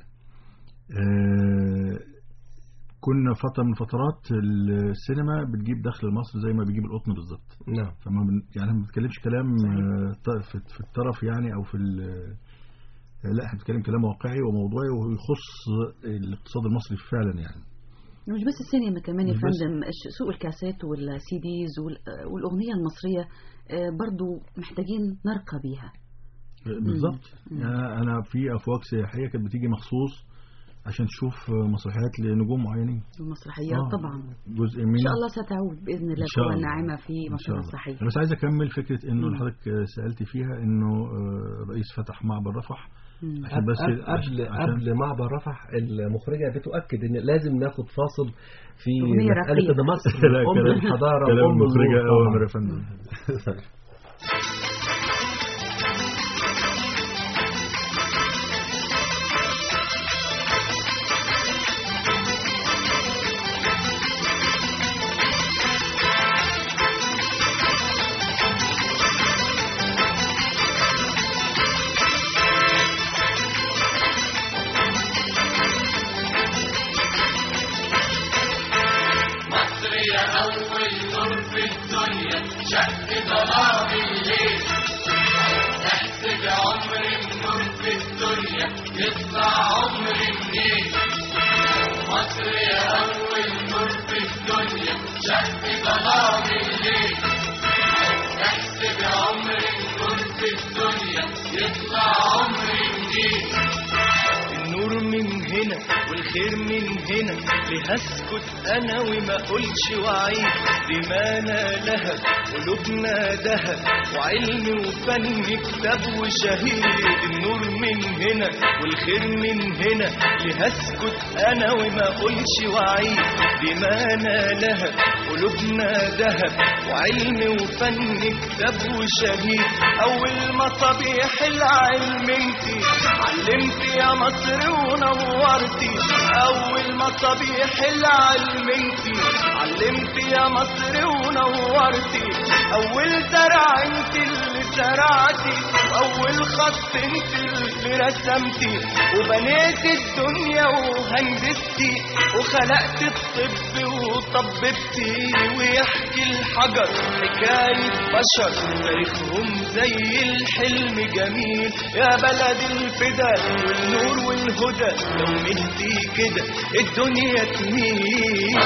Speaker 5: آه، كنا فتره من فترات السينما بتجيب دخل لمصر زي ما بيجيب القطن بالظبط
Speaker 4: نعم
Speaker 5: فما بن يعني ما بنتكلمش كلام آه، ط- في في الطرف يعني او في ال- آه، لا احنا بنتكلم كلام واقعي وموضوعي ويخص الاقتصاد المصري فعلا يعني
Speaker 3: مش بس السينما كمان يا
Speaker 5: مش بس.
Speaker 3: فندم الش- سوق الكاسات والسي ديز وال- والاغنيه المصريه آه، برضو محتاجين نرقى بيها
Speaker 5: بالظبط
Speaker 3: مم.
Speaker 5: يعني انا في افواج سياحيه كانت بتيجي مخصوص عشان تشوف آه، مسرحيات لنجوم معينين
Speaker 3: المسرحيات
Speaker 5: آه.
Speaker 3: طبعا
Speaker 5: جزء من
Speaker 3: ان شاء الله ستعود باذن الله
Speaker 5: إن شاء
Speaker 3: قوة
Speaker 5: الله.
Speaker 3: ناعمة في
Speaker 5: إن
Speaker 3: مصر
Speaker 5: شاء الله.
Speaker 3: المسرحية
Speaker 5: أنا بس عايز أكمل فكرة إنه
Speaker 3: مم.
Speaker 5: اللي حضرتك آه، سألت فيها إنه آه، الرئيس فتح معبر رفح
Speaker 3: مم.
Speaker 5: عشان بس
Speaker 4: قبل
Speaker 5: عشان-
Speaker 4: قبل, قبل معبر رفح المخرجة بتؤكد ان لازم ناخد فاصل في
Speaker 3: أغنية
Speaker 4: مسألة
Speaker 3: رقيقة.
Speaker 4: ان مصر
Speaker 5: لا،
Speaker 4: ام
Speaker 5: كلام-
Speaker 4: الحضارة
Speaker 5: كلام
Speaker 4: وام
Speaker 5: المخرجة
Speaker 4: النور
Speaker 5: أوامر يا
Speaker 4: طبعاً.
Speaker 5: فندم
Speaker 2: مصر يا أول نور في الدنيا شق ظلام الليل احسب عمر النور في الدنيا يطلع عمر منين مصر يا أول نور في الدنيا شق ظلام الليل احسب عمر النور في الدنيا يطلع عمر منين
Speaker 8: النور من هنا والخير من هنا ليه اسكت انا وما اقولش وعيد دمانا لهب قلوبنا دهب وعلم وفن كتاب وشهيد النور من هنا والخير من هنا ليه اسكت انا وما اقولش وعيد دمانا لهب قلوبنا دهب وعلم وفن كتاب وشهيد اول مصابيح العلم انتي علمتي يا مصر ونورتي اول مصابيح العلم انتي علمتي يا مصر ونورتي اول زرع انت اللي زرعتي واول خط انت اللي رسمتي وبنيت الدنيا وهندستي وخلقت الطب وطببتي ويحكي الحجر حكاية بشر تاريخهم زي الحلم جميل يا بلد الفدا والنور والهدى لو ملتي كده الدنيا تميل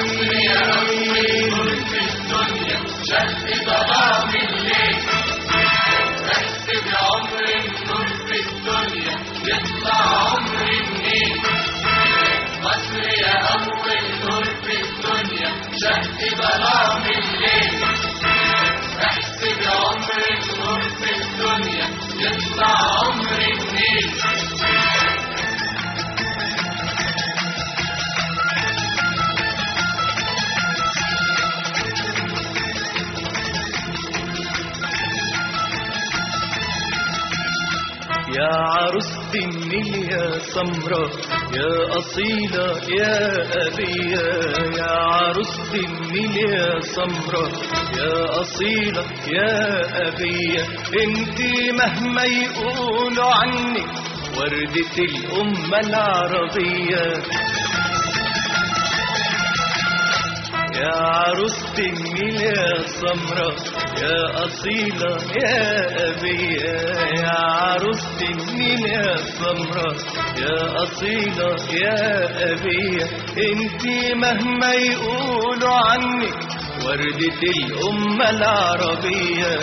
Speaker 2: في الدنيا شق ظلام الليل احسب عمر النور في الدنيا يطلع عمر منين مصر يا أول نور في الدنيا شق ظلام الليل احسب عمر النور في الدنيا يطلع عمر منين
Speaker 8: يا عروسة النيل يا سمرة يا أصيلة يا أبية يا عروسة النيل يا سمرة يا أصيلة يا أبية انتي مهما يقولوا عنك وردة الأمة العربية يا عروسة النيل يا سمرة يا أصيلة يا أبية يا عروسة النيل يا سمرة يا أصيلة يا أبية انتي مهما يقولوا عنك وردة الأمة العربية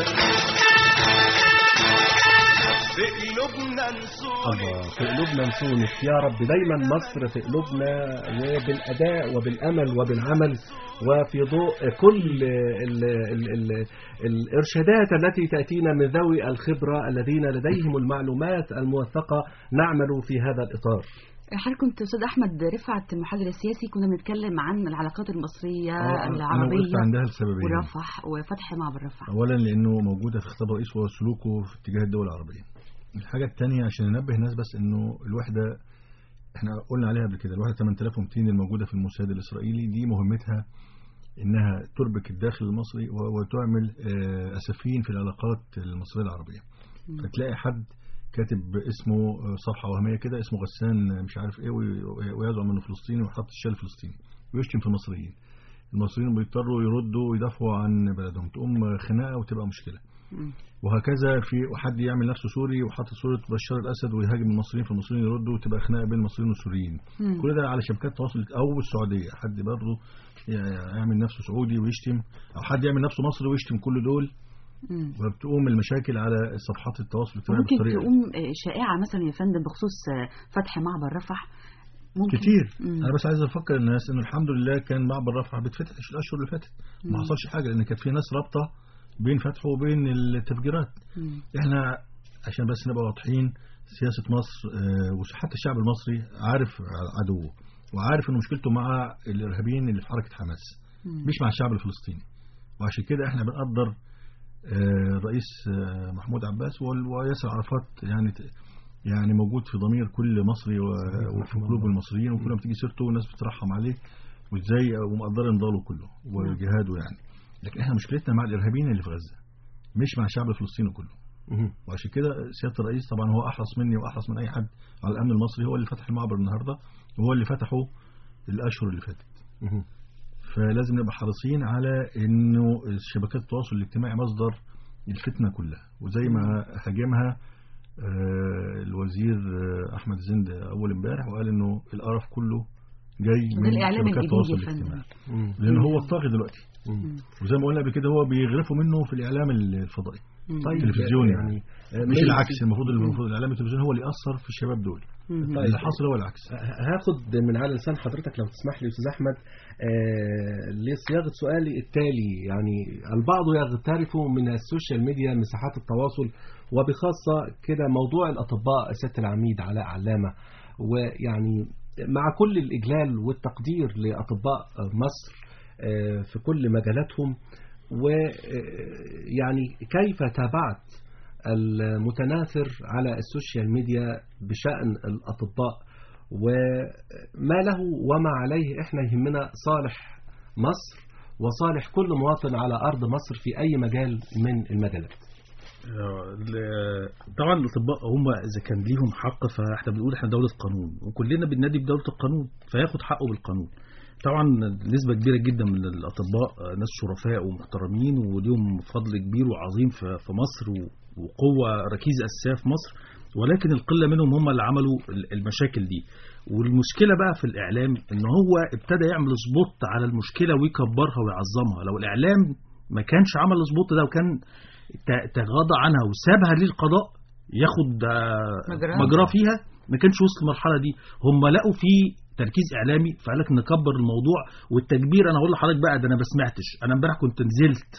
Speaker 8: في قلوبنا نصورك
Speaker 4: الله في قلوبنا نصونك يا رب دايما مصر في قلوبنا وبالأداء وبالأمل وبالعمل وفي ضوء كل ال ال ال الإرشادات التي تأتينا من ذوي الخبرة الذين لديهم المعلومات الموثقة نعمل في هذا الإطار
Speaker 3: حضرتك كنت استاذ احمد رفعت المحلل السياسي كنا بنتكلم عن العلاقات المصريه
Speaker 5: آه، أنا
Speaker 3: العربيه
Speaker 5: وقفت عندها لسببين
Speaker 3: ورفح وفتح معبر رفح
Speaker 5: اولا لانه موجوده في خطاب الرئيس وهو سلوكه في اتجاه الدول العربيه الحاجه الثانيه عشان ننبه الناس بس انه الوحده احنا قلنا عليها قبل كده الوحده 8200 الموجوده في الموساد الاسرائيلي دي مهمتها انها تربك الداخل المصري و- وتعمل آه، اسفين في العلاقات المصريه العربيه فتلاقي حد كاتب اسمه آه، صفحه وهميه كده اسمه غسان آه، مش عارف ايه وي- ويزعم انه فلسطيني وحط الشال الفلسطيني ويشتم في المصريين المصريين بيضطروا يردوا ويدافعوا عن بلدهم تقوم خناقه وتبقى مشكله
Speaker 3: مم.
Speaker 5: وهكذا في حد يعمل نفسه سوري وحاطط صوره بشار الاسد ويهاجم المصريين فالمصريين يردوا وتبقى خناقه بين المصريين والسوريين
Speaker 3: مم.
Speaker 5: كل ده على شبكات تواصل او السعوديه حد برضه يعمل نفسه سعودي ويشتم او حد يعمل نفسه مصري ويشتم كل دول
Speaker 3: مم.
Speaker 5: وبتقوم المشاكل على صفحات التواصل الاجتماعي
Speaker 3: ممكن
Speaker 5: بالطريقه دي.
Speaker 3: تقوم آه، شائعة مثلا يا فندم بخصوص آه، فتح معبر رفح ممكن
Speaker 5: كتير
Speaker 3: مم.
Speaker 5: انا بس عايز افكر الناس انه الحمد لله كان معبر رفح بيتفتح الاشهر اللي فاتت ما
Speaker 3: مم.
Speaker 5: حصلش حاجه لان كانت في ناس رابطه بين فتحه وبين التفجيرات
Speaker 3: مم.
Speaker 5: احنا عشان بس نبقى واضحين سياسه مصر آه، وحتى الشعب المصري عارف عدوه وعارف ان مشكلته مع الارهابيين اللي في حركه حماس
Speaker 3: مم.
Speaker 5: مش مع الشعب الفلسطيني وعشان كده احنا بنقدر آه، الرئيس آه، محمود عباس وال- وياسر عرفات يعني ت- يعني موجود في ضمير كل مصري و- وفي قلوب المصريين وكل ما تيجي سيرته والناس بترحم عليه وازاي ومقدر نضاله كله وجهاده يعني لكن احنا مشكلتنا مع الارهابيين اللي في غزه مش مع الشعب الفلسطيني كله
Speaker 4: مهم.
Speaker 5: وعشان كده سياده الرئيس طبعا هو احرص مني واحرص من اي حد على الامن المصري هو اللي فتح المعبر النهارده وهو اللي فتحه الاشهر اللي فاتت
Speaker 4: مهم.
Speaker 5: فلازم نبقى حريصين على انه شبكات التواصل الاجتماعي مصدر الفتنه كلها وزي ما هاجمها آه، الوزير آه، احمد زند اول امبارح وقال انه القرف كله جاي
Speaker 3: ده
Speaker 5: من
Speaker 3: الإعلام
Speaker 5: شبكات
Speaker 3: الجديد
Speaker 5: التواصل
Speaker 3: يا فندم.
Speaker 5: الاجتماعي
Speaker 4: مم.
Speaker 5: لان هو الطاغي دلوقتي
Speaker 4: مم.
Speaker 5: وزي ما قلنا قبل كده هو بيغرفوا منه في الاعلام الفضائي
Speaker 3: مم.
Speaker 4: طيب
Speaker 5: التلفزيون
Speaker 4: يعني
Speaker 5: يعني
Speaker 4: آه،
Speaker 5: مش
Speaker 4: من-
Speaker 5: العكس المفروض المفروض الاعلام التلفزيوني هو اللي ياثر في الشباب دول
Speaker 3: مم.
Speaker 4: طيب.
Speaker 5: اللي حصل هو العكس
Speaker 4: هاخد من على لسان حضرتك لو تسمح لي استاذ احمد آه لصياغه سؤالي التالي يعني البعض يغترف من السوشيال ميديا مساحات التواصل وبخاصه كده موضوع الاطباء سياده العميد علاء علامه ويعني مع كل الاجلال والتقدير لاطباء مصر آه في كل مجالاتهم ويعني كيف تابعت المتناثر على السوشيال ميديا بشأن الأطباء وما له وما عليه احنا يهمنا صالح مصر وصالح كل مواطن على أرض مصر في أي مجال من المجالات
Speaker 6: آه، ل- طبعا الاطباء هم اذا كان ليهم حق فاحنا بنقول احنا دوله قانون وكلنا بننادي بدوله القانون فياخد حقه بالقانون طبعا نسبه كبيره جدا من الاطباء آه، ناس شرفاء ومحترمين وليهم فضل كبير وعظيم في في مصر و- وقوه ركيزه اساسيه في مصر ولكن القله منهم هم اللي عملوا ال- المشاكل دي والمشكله بقى في الاعلام ان هو ابتدى يعمل سبوت على المشكله ويكبرها ويعظمها لو الاعلام ما كانش عمل السبوت ده وكان ت- تغاضى عنها وسابها للقضاء ياخد آه،
Speaker 3: مجراها.
Speaker 6: مجراه فيها ما كانش وصل المرحله دي هم لقوا في تركيز اعلامي فقال لك نكبر الموضوع والتكبير انا اقول لحضرتك بقى ده انا ما سمعتش انا امبارح كنت نزلت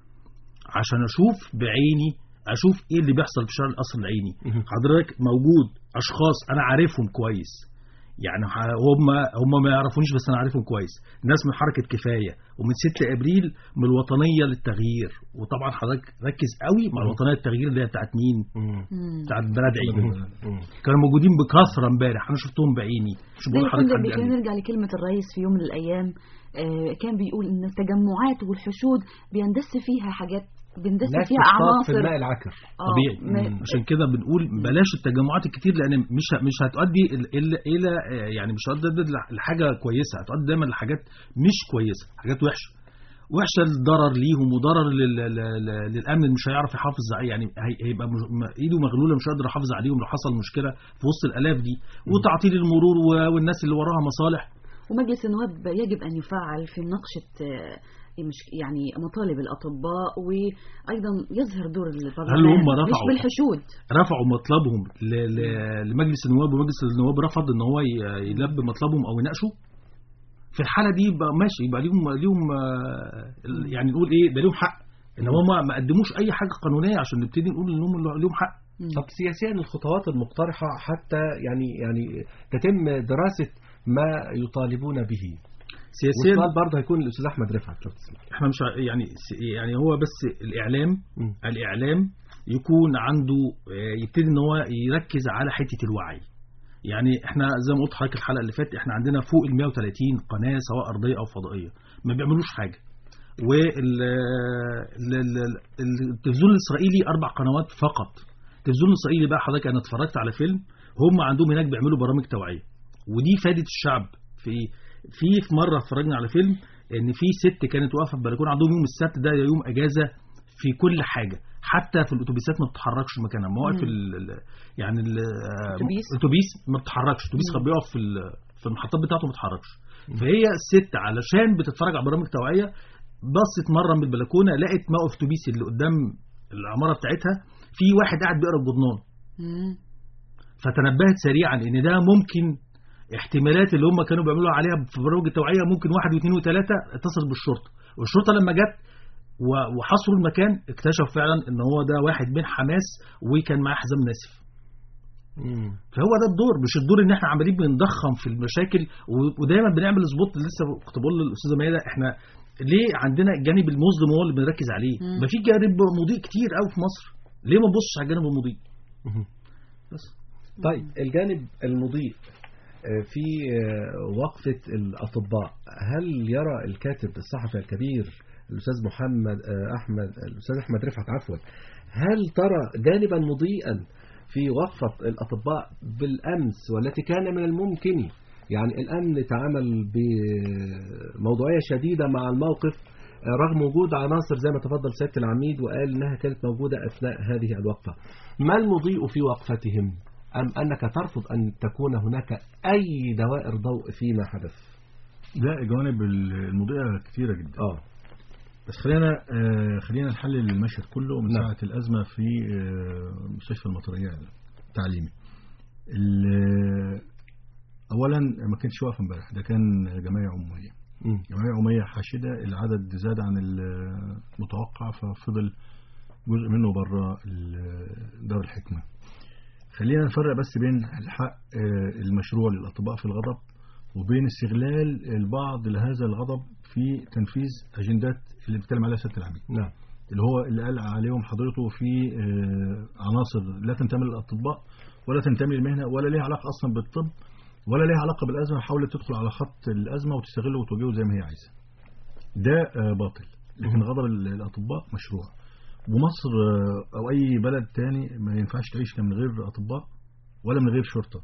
Speaker 6: عشان اشوف بعيني اشوف ايه اللي بيحصل في شارع القصر العيني
Speaker 4: مهم.
Speaker 6: حضرتك موجود اشخاص انا عارفهم كويس يعني ح- هم هم ما يعرفونيش بس انا عارفهم كويس ناس من حركه كفايه ومن 6 ابريل من الوطنيه للتغيير وطبعا حضرتك ركز قوي مع الوطنيه للتغيير اللي هي بتاعت مين
Speaker 3: مم.
Speaker 6: بتاعت بلد عيد
Speaker 4: مم.
Speaker 6: كانوا موجودين بكثره امبارح انا شفتهم بعيني مش
Speaker 3: زي
Speaker 6: بقول
Speaker 3: ما
Speaker 6: لحضرتك
Speaker 3: كنا
Speaker 6: حد
Speaker 3: بي-
Speaker 6: قال لي.
Speaker 3: نرجع لكلمة الرئيس في يوم من الأيام آه، كان بيقول إن التجمعات والحشود بيندس فيها حاجات بيندس
Speaker 4: لا
Speaker 3: فيها
Speaker 4: تصطاد في
Speaker 3: عناصر
Speaker 4: الماء العكر
Speaker 3: آه،
Speaker 6: طبيعي
Speaker 3: ما-
Speaker 6: عشان كده بنقول بلاش التجمعات الكتير لان مش ه- مش هتؤدي ال- الى الى يعني مش هتؤدي لحاجه كويسه هتؤدي دايما لحاجات مش كويسه حاجات وحشه وحشه الضرر ليهم وضرر لل- لل- لل- للامن مش هيعرف يحافظ عليه يعني هي- هيبقى مج- م- ايده مغلوله مش هيقدر يحافظ عليهم لو حصل مشكله في وسط الالاف دي وتعطيل المرور و- والناس اللي وراها مصالح
Speaker 3: ومجلس النواب يجب أن يفعل في مناقشة آه، مش يعني مطالب الأطباء وأيضا يظهر دور البرلمان
Speaker 6: هل هم
Speaker 3: مش
Speaker 6: رفعوا؟
Speaker 3: بالحشود
Speaker 6: رفعوا مطلبهم ل- ل- لمجلس النواب ومجلس النواب رفض ان هو ي- يلبي مطلبهم او يناقشه في الحاله دي يبقى ماشي يبقى ليهم ليهم آه، ال- يعني نقول ايه ده ليهم حق انما هم ما قدموش اي حاجه قانونيه عشان نبتدي نقول انهم ليهم حق
Speaker 3: مم.
Speaker 4: طب سياسيا الخطوات المقترحة حتى يعني يعني تتم دراسة ما يطالبون به
Speaker 6: سياسيا
Speaker 4: والسؤال برضه هيكون الأستاذ أحمد رفعت لو تسمح
Speaker 6: احنا مش ع- يعني س- يعني هو بس الاعلام
Speaker 4: مم.
Speaker 6: الاعلام يكون عنده آه، يبتدي ان هو يركز على حته الوعي يعني احنا زي ما قلت لحضرتك الحلقه اللي فاتت احنا عندنا فوق ال 130 قناه سواء ارضيه او فضائيه ما بيعملوش حاجه وال ال- ال- ال- التلفزيون الاسرائيلي اربع قنوات فقط التلفزيون الاسرائيلي بقى حضرتك انا اتفرجت على فيلم هم عندهم هناك بيعملوا برامج توعيه ودي فادت الشعب في ايه في في مره اتفرجنا على فيلم ان في ست كانت واقفه في البلكونه عندهم يوم السبت ده يوم اجازه في كل حاجه حتى في الاتوبيسات ما بتتحركش مكانها مواقف
Speaker 3: مم.
Speaker 6: ال- ال- يعني ال-
Speaker 3: أتوبيس؟
Speaker 6: الاتوبيس ما بتتحركش الاتوبيس
Speaker 3: مم.
Speaker 6: كان بيقف في ال- في المحطات بتاعته ما بتتحركش فهي الست علشان بتتفرج على برامج توعيه بصت مره من البلكونه لقت موقف اتوبيس اللي قدام العماره بتاعتها في واحد قاعد بيقرا الجورنال
Speaker 3: مم.
Speaker 6: فتنبهت سريعا ان ده ممكن احتمالات اللي هم كانوا بيعملوا عليها في برامج التوعيه ممكن واحد واثنين وثلاثه اتصل بالشرطه والشرطه لما جت و- وحصروا المكان اكتشفوا فعلا ان هو ده واحد من حماس وكان معاه حزام ناسف
Speaker 4: مم.
Speaker 6: فهو ده الدور مش الدور ان احنا عمالين بنضخم في المشاكل و- ودايما بنعمل سبوت لسه كنت بقول للاستاذه ميادة احنا ليه عندنا الجانب المظلم هو اللي بنركز عليه
Speaker 1: مم.
Speaker 6: ما في جانب مضيء كتير قوي في مصر ليه ما نبصش على الجانب المضيء
Speaker 4: مم.
Speaker 6: بس
Speaker 4: طيب الجانب المضيء آه، في آه، وقفة الأطباء هل يرى الكاتب الصحفي الكبير الأستاذ محمد آه، أحمد الأستاذ أحمد رفعت عفوا هل ترى جانبا مضيئا في وقفة الأطباء بالأمس والتي كان من الممكن يعني الأمن تعامل بموضوعية شديدة مع الموقف آه، رغم وجود عناصر زي ما تفضل سيادة العميد وقال إنها كانت موجودة أثناء هذه الوقفة ما المضيء في وقفتهم أم أنك ترفض أن تكون هناك أي دوائر ضوء فيما حدث
Speaker 5: لا الجوانب المضيئة كتيرة جدا
Speaker 4: آه
Speaker 5: بس خلينا آه خلينا نحلل المشهد كله من
Speaker 4: نعم.
Speaker 5: ساعة الأزمة في آه مستشفى المطرية التعليمي ال- أولا ما كانش واقف امبارح ده كان جمعية عمومية
Speaker 4: مم.
Speaker 5: جمعية عمومية حاشدة العدد زاد عن المتوقع ففضل جزء منه بره ال- دار الحكمة خلينا نفرق بس بين الحق آه، المشروع للأطباء في الغضب وبين استغلال البعض لهذا الغضب في تنفيذ أجندات اللي بيتكلم عليها سيادة العميد
Speaker 4: نعم
Speaker 5: اللي هو اللي قال عليهم حضرته في آه، عناصر لا تنتمي للأطباء ولا تنتمي للمهنة ولا ليها علاقة أصلا بالطب ولا ليها علاقة بالأزمة حاولت تدخل على خط الأزمة وتستغله وتوجهه زي ما هي عايزة ده آه، باطل لكن غضب ال- الأطباء مشروع ومصر آه، أو أي بلد تاني ما ينفعش تعيش لا من غير أطباء ولا من غير شرطة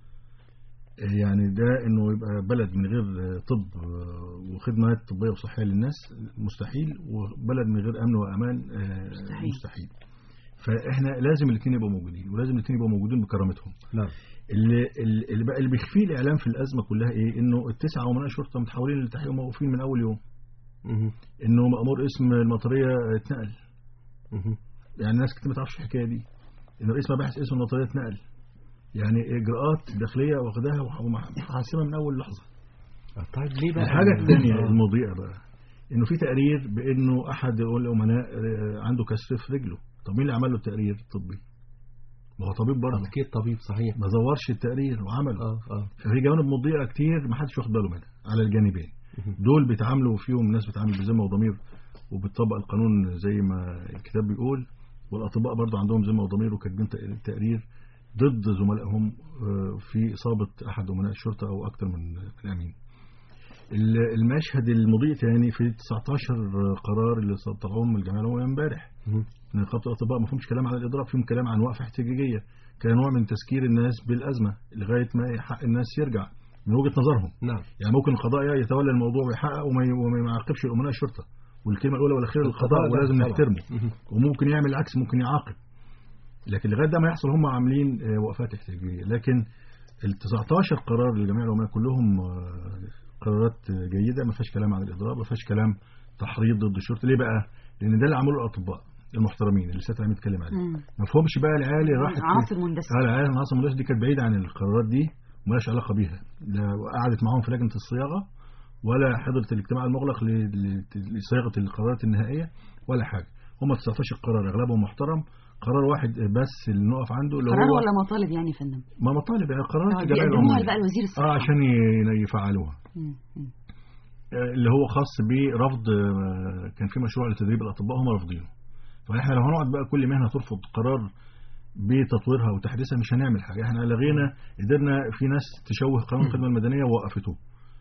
Speaker 5: آه، يعني ده انه يبقى بلد من غير آه، طب آه، وخدمات طبيه وصحيه للناس مستحيل وبلد من غير امن وامان آه،
Speaker 3: مستحيل.
Speaker 5: مستحيل فاحنا لازم الاثنين يبقوا موجودين ولازم الاثنين يبقوا موجودين بكرامتهم
Speaker 4: نعم
Speaker 5: اللي اللي اللي بقى اللي بيخفيه الاعلام في الازمه كلها ايه انه التسعه امناء شرطه متحولين للتحقيق وموقوفين من اول يوم
Speaker 4: مهم.
Speaker 5: انه مامور اسم المطريه اتنقل
Speaker 4: مهم.
Speaker 5: يعني الناس كتير ما تعرفش الحكايه دي ان رئيس مباحث اسم المطريه اتنقل يعني اجراءات داخليه واخداها وحاسمه من اول لحظه
Speaker 4: آه، طيب ليه بقى
Speaker 5: الحاجه الثانيه
Speaker 4: آه.
Speaker 5: المضيئه بقى انه في تقرير بانه احد الامناء آه، عنده كسر في رجله طب مين اللي عمل له التقرير الطبي ما هو طبيب برضه
Speaker 4: أكيد طبيب صحيح
Speaker 5: ما زورش التقرير وعمله
Speaker 4: اه اه
Speaker 5: ففي جوانب مضيئه كتير ما حدش واخد باله منها على الجانبين
Speaker 4: مهم.
Speaker 5: دول بيتعاملوا فيهم ناس بتعامل بذمه وضمير وبتطبق القانون زي ما الكتاب بيقول والاطباء برضه عندهم ذمه وضمير وكاتبين تق- تقرير ضد زملائهم آه، في اصابه احد امناء الشرطه او اكثر من من امين ال- المشهد المضيء تاني في 19 قرار اللي طلعوهم من الجمعيه العموميه امبارح
Speaker 4: مهم.
Speaker 5: نقابه الاطباء ما فيهمش كلام عن الاضراب فيهم كلام عن وقفه احتجاجيه كنوع من تذكير الناس بالازمه لغايه ما حق الناس يرجع من وجهه نظرهم
Speaker 4: نعم
Speaker 5: يعني ممكن القضاء يتولى الموضوع ويحقق وما ي- وما يعاقبش الامناء الشرطه والكلمه الاولى والاخيره للقضاء
Speaker 4: القضاء
Speaker 5: ولازم
Speaker 4: طبعاً.
Speaker 5: نحترمه
Speaker 4: مهم.
Speaker 5: وممكن يعمل العكس ممكن يعاقب لكن لغايه ده ما يحصل هم عاملين آه، وقفات احتجاجيه لكن ال 19 قرار للجمعيه العموميه كلهم آه، قرارات آه، جيده ما فيهاش كلام عن الاضراب ما فيهاش كلام تحريض ضد الشرطه ليه بقى؟ لان ده اللي عمله الاطباء المحترمين اللي سيادة العميد اتكلم عليه
Speaker 3: مم.
Speaker 5: ما فهمش بقى العيال اللي راحت
Speaker 3: عناصر مندسة
Speaker 5: اه العيال العناصر المدرسة دي كانت بعيدة عن القرارات دي ومالهاش علاقة بيها لا قعدت معاهم في لجنة الصياغة ولا حضرت الاجتماع المغلق ل- ل- لصياغة القرارات النهائية ولا حاجة هم 19 قرار اغلبهم محترم قرار واحد بس اللي نقف عنده اللي
Speaker 3: قرار
Speaker 5: هو
Speaker 3: ولا مطالب يعني يا فندم
Speaker 5: ما مطالب يعني قرارات
Speaker 3: آه،
Speaker 5: الجمعية
Speaker 3: بيقدموها
Speaker 5: العمومية
Speaker 3: بقى لوزير الصحة
Speaker 5: اه عشان ي- يفعلوها
Speaker 3: مم. مم.
Speaker 5: آه، اللي هو خاص برفض آه، كان في مشروع لتدريب الاطباء هم رافضينه فاحنا لو هنقعد بقى كل مهنه ترفض قرار بتطويرها وتحديثها مش هنعمل حاجه احنا لغينا قدرنا في ناس تشوه قانون الخدمه المدنيه ووقفته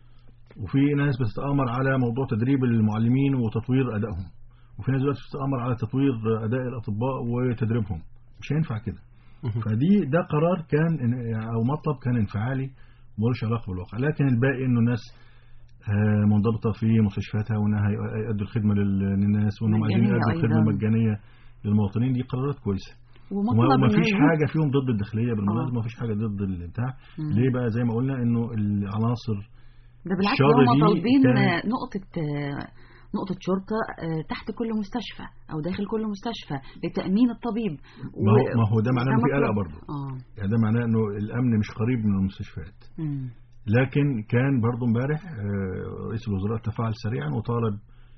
Speaker 5: وفي ناس بتتامر على موضوع تدريب المعلمين وتطوير ادائهم وفي ناس دلوقتي بتتامر على تطوير اداء الاطباء وتدريبهم مش هينفع كده فدي ده قرار كان إن- او مطلب كان انفعالي ملوش علاقه بالواقع لكن الباقي انه الناس آه، منضبطه في مستشفياتها وانها يؤدوا الخدمه لل- للناس وانهم عايزين
Speaker 3: مجانية
Speaker 5: يؤدوا الخدمه
Speaker 3: أيضاً.
Speaker 5: المجانيه للمواطنين دي قرارات كويسه وما
Speaker 3: ومطلب
Speaker 5: وما فيش
Speaker 3: إنه
Speaker 5: حاجه فيهم ضد الداخليه بالمناسبه
Speaker 3: آه.
Speaker 5: ما فيش حاجه ضد البتاع
Speaker 3: مم.
Speaker 5: ليه بقى زي ما قلنا انه العناصر
Speaker 3: ده بالعكس
Speaker 5: الشر
Speaker 3: هم
Speaker 5: دي
Speaker 3: طالبين
Speaker 5: كان-
Speaker 3: آه، نقطة آه، نقطة شرطة آه، تحت كل مستشفى أو داخل كل مستشفى لتأمين الطبيب
Speaker 5: ما هو, ما هو ده معناه انه في
Speaker 3: مطلب.
Speaker 5: قلق برضه
Speaker 3: اه
Speaker 5: يعني ده معناه انه الامن مش قريب من المستشفيات
Speaker 3: مم.
Speaker 5: لكن كان برضو امبارح آه، رئيس الوزراء تفاعل سريعا وطالب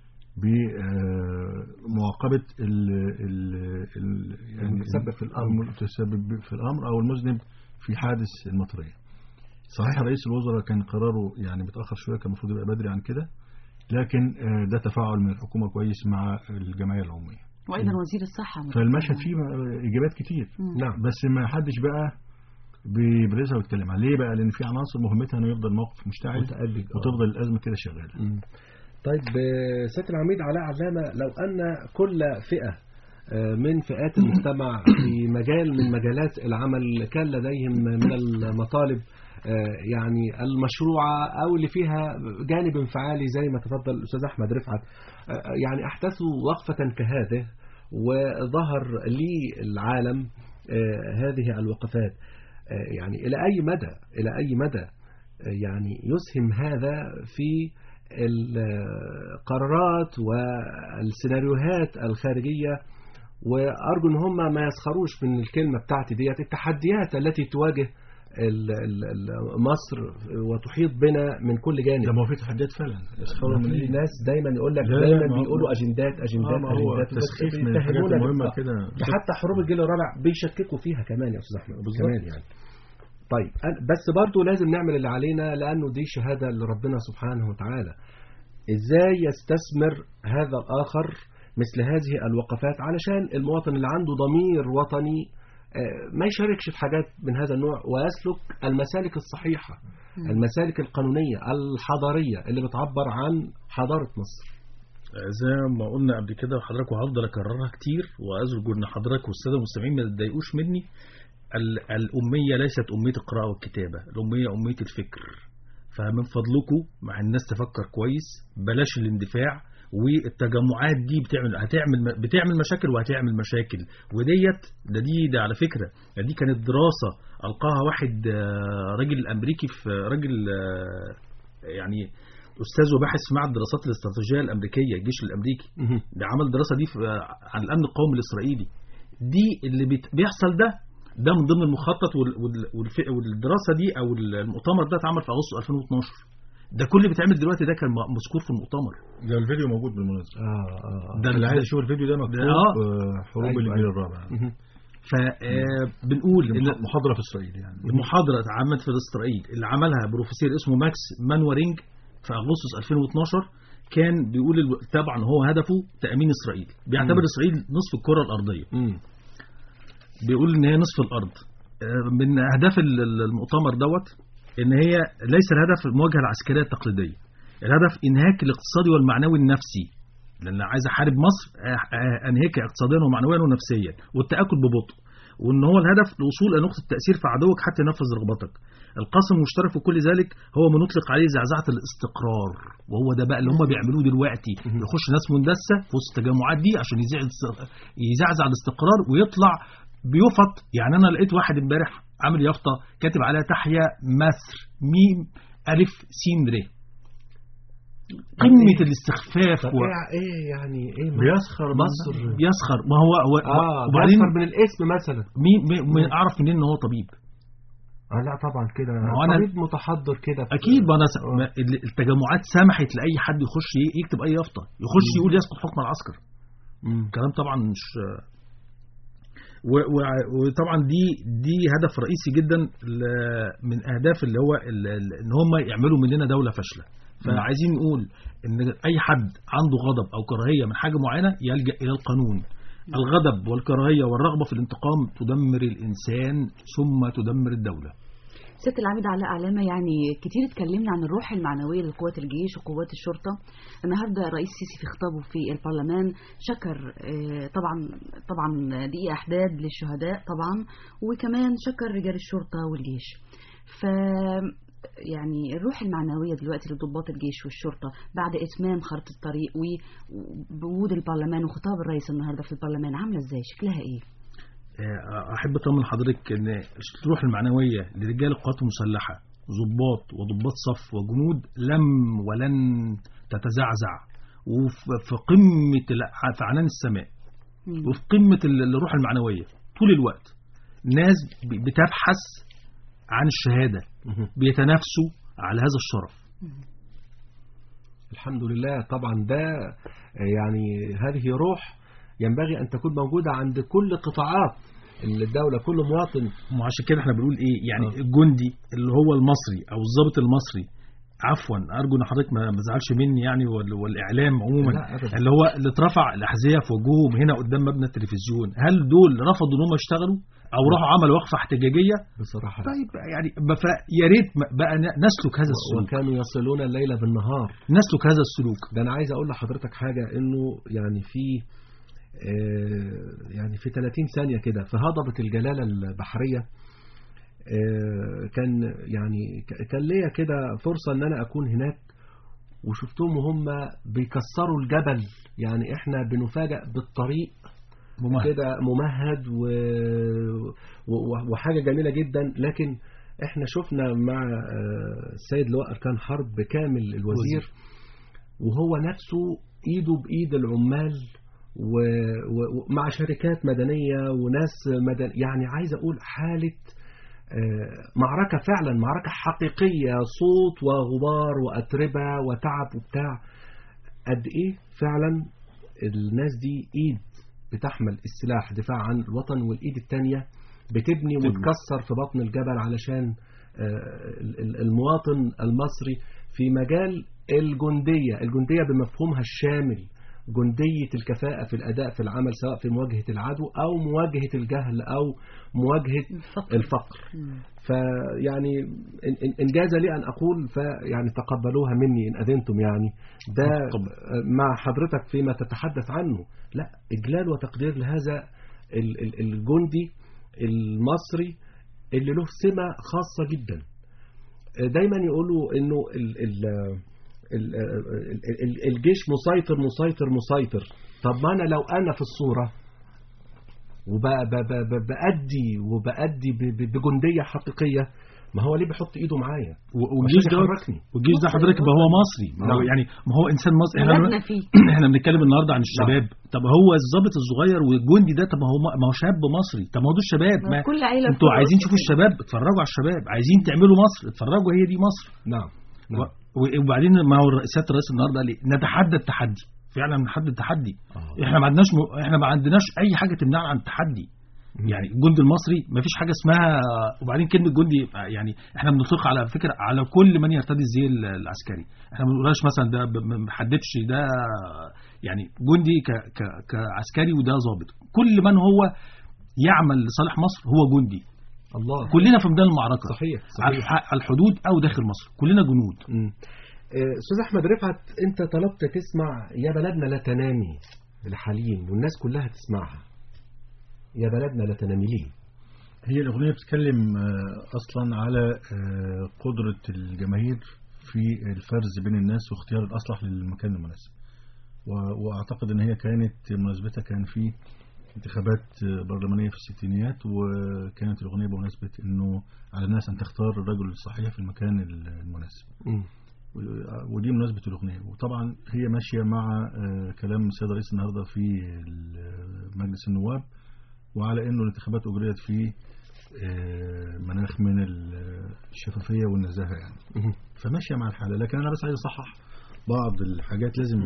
Speaker 5: بمعاقبة ال ال ال يعني
Speaker 4: المتسبب في الأمر.
Speaker 5: المتسبب في الأمر أو المذنب في حادث المطرية صحيح رئيس الوزراء كان قراره يعني متأخر شوية كان المفروض يبقى بدري عن كده لكن آه، ده تفاعل من الحكومة كويس مع الجمعية العمومية
Speaker 3: وايضا وزير الصحه
Speaker 5: فالمشهد فيه إجابات كتير
Speaker 3: مم.
Speaker 5: نعم بس ما حدش بقى بيبرزها ويتكلم عليه ليه بقى لأن في عناصر مهمتها إنه يفضل موقف مشتعل
Speaker 4: متأجج آه.
Speaker 5: وتفضل الأزمة كده شغالة
Speaker 4: مم. طيب آه، سيادة العميد علاء علامة لو أن كل فئة آه، من فئات المجتمع في مجال من مجالات العمل كان لديهم من المطالب آه، يعني المشروعة أو اللي فيها جانب انفعالي زي ما تفضل الأستاذ أحمد رفعت آه، يعني أحدثوا وقفة كهذه وظهر للعالم آه، هذه الوقفات آه، يعني إلى أي مدى إلى أي مدى آه، يعني يسهم هذا في القرارات والسيناريوهات الخارجية وأرجو إن هم ما يسخروش من الكلمة بتاعتي ديت التحديات التي تواجه ال- ال- ال- مصر وتحيط بنا من كل
Speaker 5: ده
Speaker 4: جانب
Speaker 5: ما هو في تحديات فعلا يسخروا من
Speaker 4: في
Speaker 5: ايه
Speaker 4: ناس دايما يقول لك
Speaker 5: لا، لا،
Speaker 4: دايما
Speaker 5: ما هو-
Speaker 4: بيقولوا اجندات اجندات
Speaker 5: آه، ما هو
Speaker 4: اجندات
Speaker 5: تسخيف
Speaker 4: بس
Speaker 5: من الحاجات
Speaker 4: بيتهمونا
Speaker 5: المهمة
Speaker 4: بالخطأ.
Speaker 5: كده
Speaker 4: ده حتى حروب الجيل الرابع بيشككوا فيها كمان يا استاذ احمد
Speaker 5: بالظبط.
Speaker 4: كمان يعني طيب أنا- بس برضو لازم نعمل اللي علينا لانه دي شهاده لربنا سبحانه وتعالى ازاي يستثمر هذا الاخر مثل هذه الوقفات علشان المواطن اللي عنده ضمير وطني آه، ما يشاركش في حاجات من هذا النوع ويسلك المسالك الصحيحه المسالك القانونيه الحضاريه اللي بتعبر عن حضاره مصر
Speaker 6: زي ما قلنا قبل كده وحضرتك وهفضل اكررها كتير وارجو ان حضرتك والساده المستمعين ما تضايقوش مني ال- الاميه ليست اميه القراءه والكتابه الاميه اميه الفكر فمن فضلكم مع الناس تفكر كويس بلاش الاندفاع والتجمعات دي بتعمل هتعمل بتعمل مشاكل وهتعمل مشاكل وديت ده دي ده على فكره ده دي كانت دراسه القاها واحد آه، راجل امريكي في راجل آه، يعني استاذ وباحث في معهد الدراسات الاستراتيجيه الامريكيه الجيش الامريكي ده عمل الدراسه دي في عن الامن القومي الاسرائيلي دي اللي بيت- بيحصل ده ده من ضمن المخطط وال- وال- والف- والدراسه دي او المؤتمر ده اتعمل في اغسطس 2012 ده كل اللي بيتعمل دلوقتي ده كان م- مذكور في المؤتمر
Speaker 5: ده الفيديو موجود بالمناسبة
Speaker 4: اه اه
Speaker 6: ده
Speaker 5: اللي عايز يشوف الفيديو ده مكتوب
Speaker 6: آه.
Speaker 5: آه، حروب
Speaker 4: أيوة،
Speaker 5: الجيل
Speaker 4: أيوة.
Speaker 5: الرابع
Speaker 6: فبنقول ان
Speaker 5: محاضرة في إسرائيل يعني
Speaker 6: المحاضرة اتعملت في إسرائيل اللي عملها بروفيسور اسمه ماكس مانورينج في أغسطس 2012 كان بيقول ال- طبعا هو هدفه تأمين إسرائيل بيعتبر
Speaker 4: مم.
Speaker 6: إسرائيل نصف الكرة الأرضية
Speaker 4: مم.
Speaker 6: بيقول إن هي نصف الأرض آه، من أهداف ال- ال- المؤتمر دوت إن هي ليس الهدف المواجهة العسكرية التقليدية الهدف إنهاك الاقتصادي والمعنوي النفسي لأن عايز أحارب مصر آه، آه، أنهكها اقتصاديا ومعنويا ونفسيا والتآكل ببطء وان هو الهدف الوصول الى نقطه تاثير في عدوك حتى ينفذ رغبتك القاسم المشترك في كل ذلك هو ما نطلق عليه زعزعه الاستقرار وهو ده بقى اللي هم بيعملوه دلوقتي يخش ناس مندسه في وسط التجمعات دي عشان يزعزع يزعزع الاستقرار ويطلع بيفط يعني انا لقيت واحد امبارح عامل يافطه كاتب عليها تحيا مصر ميم الف سين ر قمه الاستخفاف
Speaker 4: طب
Speaker 6: و...
Speaker 4: ايه ايه يعني ايه
Speaker 5: بيسخر من-
Speaker 4: مصر
Speaker 6: يسخر ما هو, هو
Speaker 4: اه
Speaker 6: وبعدين
Speaker 4: بيسخر من الاسم مثلا
Speaker 6: مين مين- مين اعرف منين ان هو طبيب
Speaker 4: اه لا طبعا كده
Speaker 6: ما هو أنا-
Speaker 4: طبيب متحضر كده في-
Speaker 6: اكيد ما انا س...
Speaker 4: آه.
Speaker 6: ما ال- التجمعات سمحت لاي حد يخش ي- يكتب اي يافطه يخش يقول يسقط حكم العسكر
Speaker 4: مم.
Speaker 6: الكلام طبعا مش و... و... وطبعا دي دي هدف رئيسي جدا ل- من اهداف اللي هو ال... ال- ان هم يعملوا مننا دوله فاشله فعايزين نقول ان اي حد عنده غضب او كراهيه من حاجه معينه يلجا الى القانون الغضب والكراهيه والرغبه في الانتقام تدمر الانسان ثم تدمر الدوله
Speaker 3: ست العميد علاء علامة يعني كتير اتكلمنا عن الروح المعنوية لقوات الجيش وقوات الشرطة النهاردة الرئيس السيسي في خطابه في البرلمان شكر آه، طبعا طبعا دي أحداد للشهداء طبعا وكمان شكر رجال الشرطة والجيش ف يعني الروح المعنوية دلوقتي لضباط الجيش والشرطة بعد إتمام خريطة الطريق وبوجود البرلمان وخطاب الرئيس النهاردة في البرلمان عاملة ازاي شكلها ايه؟
Speaker 6: احب اطمن حضرتك ان الروح المعنويه لرجال القوات المسلحه ضباط وضباط صف وجنود لم ولن تتزعزع وفي قمه الع- في عنان السماء
Speaker 3: مم.
Speaker 6: وفي قمه ال- الروح المعنويه طول الوقت ناس ب- بتبحث عن الشهاده
Speaker 4: مهم.
Speaker 6: بيتنافسوا على هذا الشرف
Speaker 4: الحمد لله طبعا ده يعني هذه روح ينبغي أن تكون موجودة عند كل قطاعات الدولة كل مواطن
Speaker 6: وعشان كده احنا بنقول ايه يعني
Speaker 4: آه.
Speaker 6: الجندي اللي هو المصري او الضابط المصري عفوا ارجو ان حضرتك ما ما تزعلش مني يعني وال- والاعلام عموما
Speaker 4: لا أبداً.
Speaker 6: اللي هو اللي اترفع الاحذيه في وجوههم هنا قدام مبنى التلفزيون هل دول رفضوا ان هم يشتغلوا او راحوا عملوا وقفه احتجاجيه
Speaker 4: بصراحة لا.
Speaker 6: طيب يعني ب- يا ريت م- بقى ن- نسلك هذا السلوك
Speaker 4: وكانوا يصلون الليل بالنهار
Speaker 6: نسلك هذا السلوك
Speaker 4: ده انا عايز اقول لحضرتك حاجه انه يعني في آه، يعني في 30 ثانيه كده في هضبه الجلاله البحريه آه، كان يعني ك- كان ليا كده فرصه ان انا اكون هناك وشفتهم وهم بيكسروا الجبل يعني احنا بنفاجئ بالطريق
Speaker 6: ممهد.
Speaker 4: كده ممهد و... و... وحاجة جميلة جدا لكن احنا شفنا مع آه، السيد لواء أركان حرب بكامل الوزير وهو نفسه ايده بايد العمال و- و- ومع شركات مدنية وناس مدن يعني عايز اقول حالة آه، معركة فعلا معركة حقيقية صوت وغبار وأتربة وتعب وبتاع قد ايه فعلا الناس دي ايد بتحمل السلاح دفاع عن الوطن والايد التانية بتبني وتكسر في بطن الجبل علشان آه، ال- ال- المواطن المصري في مجال الجندية الجندية بمفهومها الشامل جندية الكفاءة في الأداء في العمل سواء في مواجهة العدو أو مواجهة الجهل أو مواجهة الفقر فيعني إن- إن- إن جاز لي أن أقول فيعني تقبلوها مني إن أذنتم يعني ده مع حضرتك فيما تتحدث عنه لا إجلال وتقدير لهذا ال- ال- الجندي المصري اللي له سمة خاصة جدا دايما يقولوا انه ال ال ال ال- ال- الجيش مسيطر مسيطر مسيطر طب ما انا لو انا في الصورة وبأدي وبأدي ب- ب- بجندية حقيقية ما هو ليه بيحط ايده معايا
Speaker 6: و- والجيش
Speaker 4: عشان
Speaker 6: ده
Speaker 4: يحركني.
Speaker 6: والجيش ده حضرتك بقى هو مصري ما هو
Speaker 4: نعم.
Speaker 6: يعني ما هو انسان مصري احنا
Speaker 3: ولادنا فيه
Speaker 6: احنا بنتكلم النهارده عن الشباب طب هو الضابط الصغير والجندي ده طب ما هو ما هو شاب مصري طب ما هو دول الشباب ما
Speaker 3: كل عيلة
Speaker 6: انتوا
Speaker 3: فيها
Speaker 6: عايزين
Speaker 3: أسرة
Speaker 6: تشوفوا
Speaker 3: كده.
Speaker 6: الشباب اتفرجوا على الشباب عايزين تعملوا مصر اتفرجوا هي دي مصر
Speaker 4: نعم نعم
Speaker 6: و- وبعدين ما هو سياده الرئيس النهارده قال ايه نتحدى التحدي فعلا بنحدد التحدي
Speaker 4: آه.
Speaker 6: احنا ما عندناش م... احنا ما عندناش اي حاجه تمنعنا عن التحدي يعني الجندي المصري ما فيش حاجه اسمها وبعدين كلمه جندي يعني احنا بنطلق على فكره على كل من يرتدي الزي ال- العسكري احنا ما بنقولهاش مثلا ده ب- ما بنحددش ده يعني جندي ك... ك... كعسكري وده ضابط كل من هو يعمل لصالح مصر هو جندي
Speaker 4: الله
Speaker 6: كلنا في ميدان المعركه
Speaker 4: صحيح
Speaker 6: على
Speaker 4: صحيح
Speaker 6: الح- على الحدود او داخل مصر كلنا جنود
Speaker 4: مم. آه، استاذ احمد رفعت انت طلبت تسمع يا بلدنا لا تنامي لحليم والناس كلها تسمعها يا بلدنا لا تنامي ليه
Speaker 5: هي الأغنية بتتكلم آه، أصلا على آه، قدرة الجماهير في الفرز بين الناس واختيار الأصلح للمكان المناسب و- وأعتقد أن هي كانت مناسبتها كان في انتخابات آه، برلمانية في الستينيات وكانت الأغنية بمناسبة أنه على الناس أن تختار الرجل الصحيح في المكان المناسب
Speaker 4: مم.
Speaker 5: ودي مناسبة الأغنية وطبعا هي ماشية مع آه، كلام السيد الرئيس النهاردة في ال- مجلس النواب وعلى أنه الانتخابات أجريت في آه، مناخ من ال- الشفافية والنزاهة يعني
Speaker 4: مم.
Speaker 5: فماشية مع الحالة لكن أنا بس عايز أصحح بعض الحاجات لازم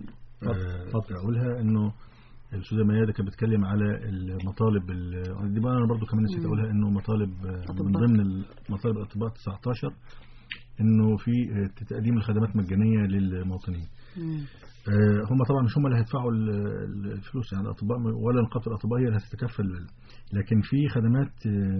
Speaker 5: آه،
Speaker 4: اتفضل.
Speaker 5: أقولها أنه الأستاذة ميادة كانت بتتكلم على المطالب ال- دي بقى أنا برضو كمان نسيت
Speaker 3: مم.
Speaker 5: أقولها أنه مطالب آه، من
Speaker 3: أطباء.
Speaker 5: ضمن مطالب الأطباء 19 انه في آه، تقديم الخدمات مجانيه للمواطنين
Speaker 3: مم.
Speaker 5: آه، هم طبعا مش هم اللي هيدفعوا ال- ال- الفلوس يعني الاطباء ولا نقابه الاطباء هي اللي هتتكفل لكن في خدمات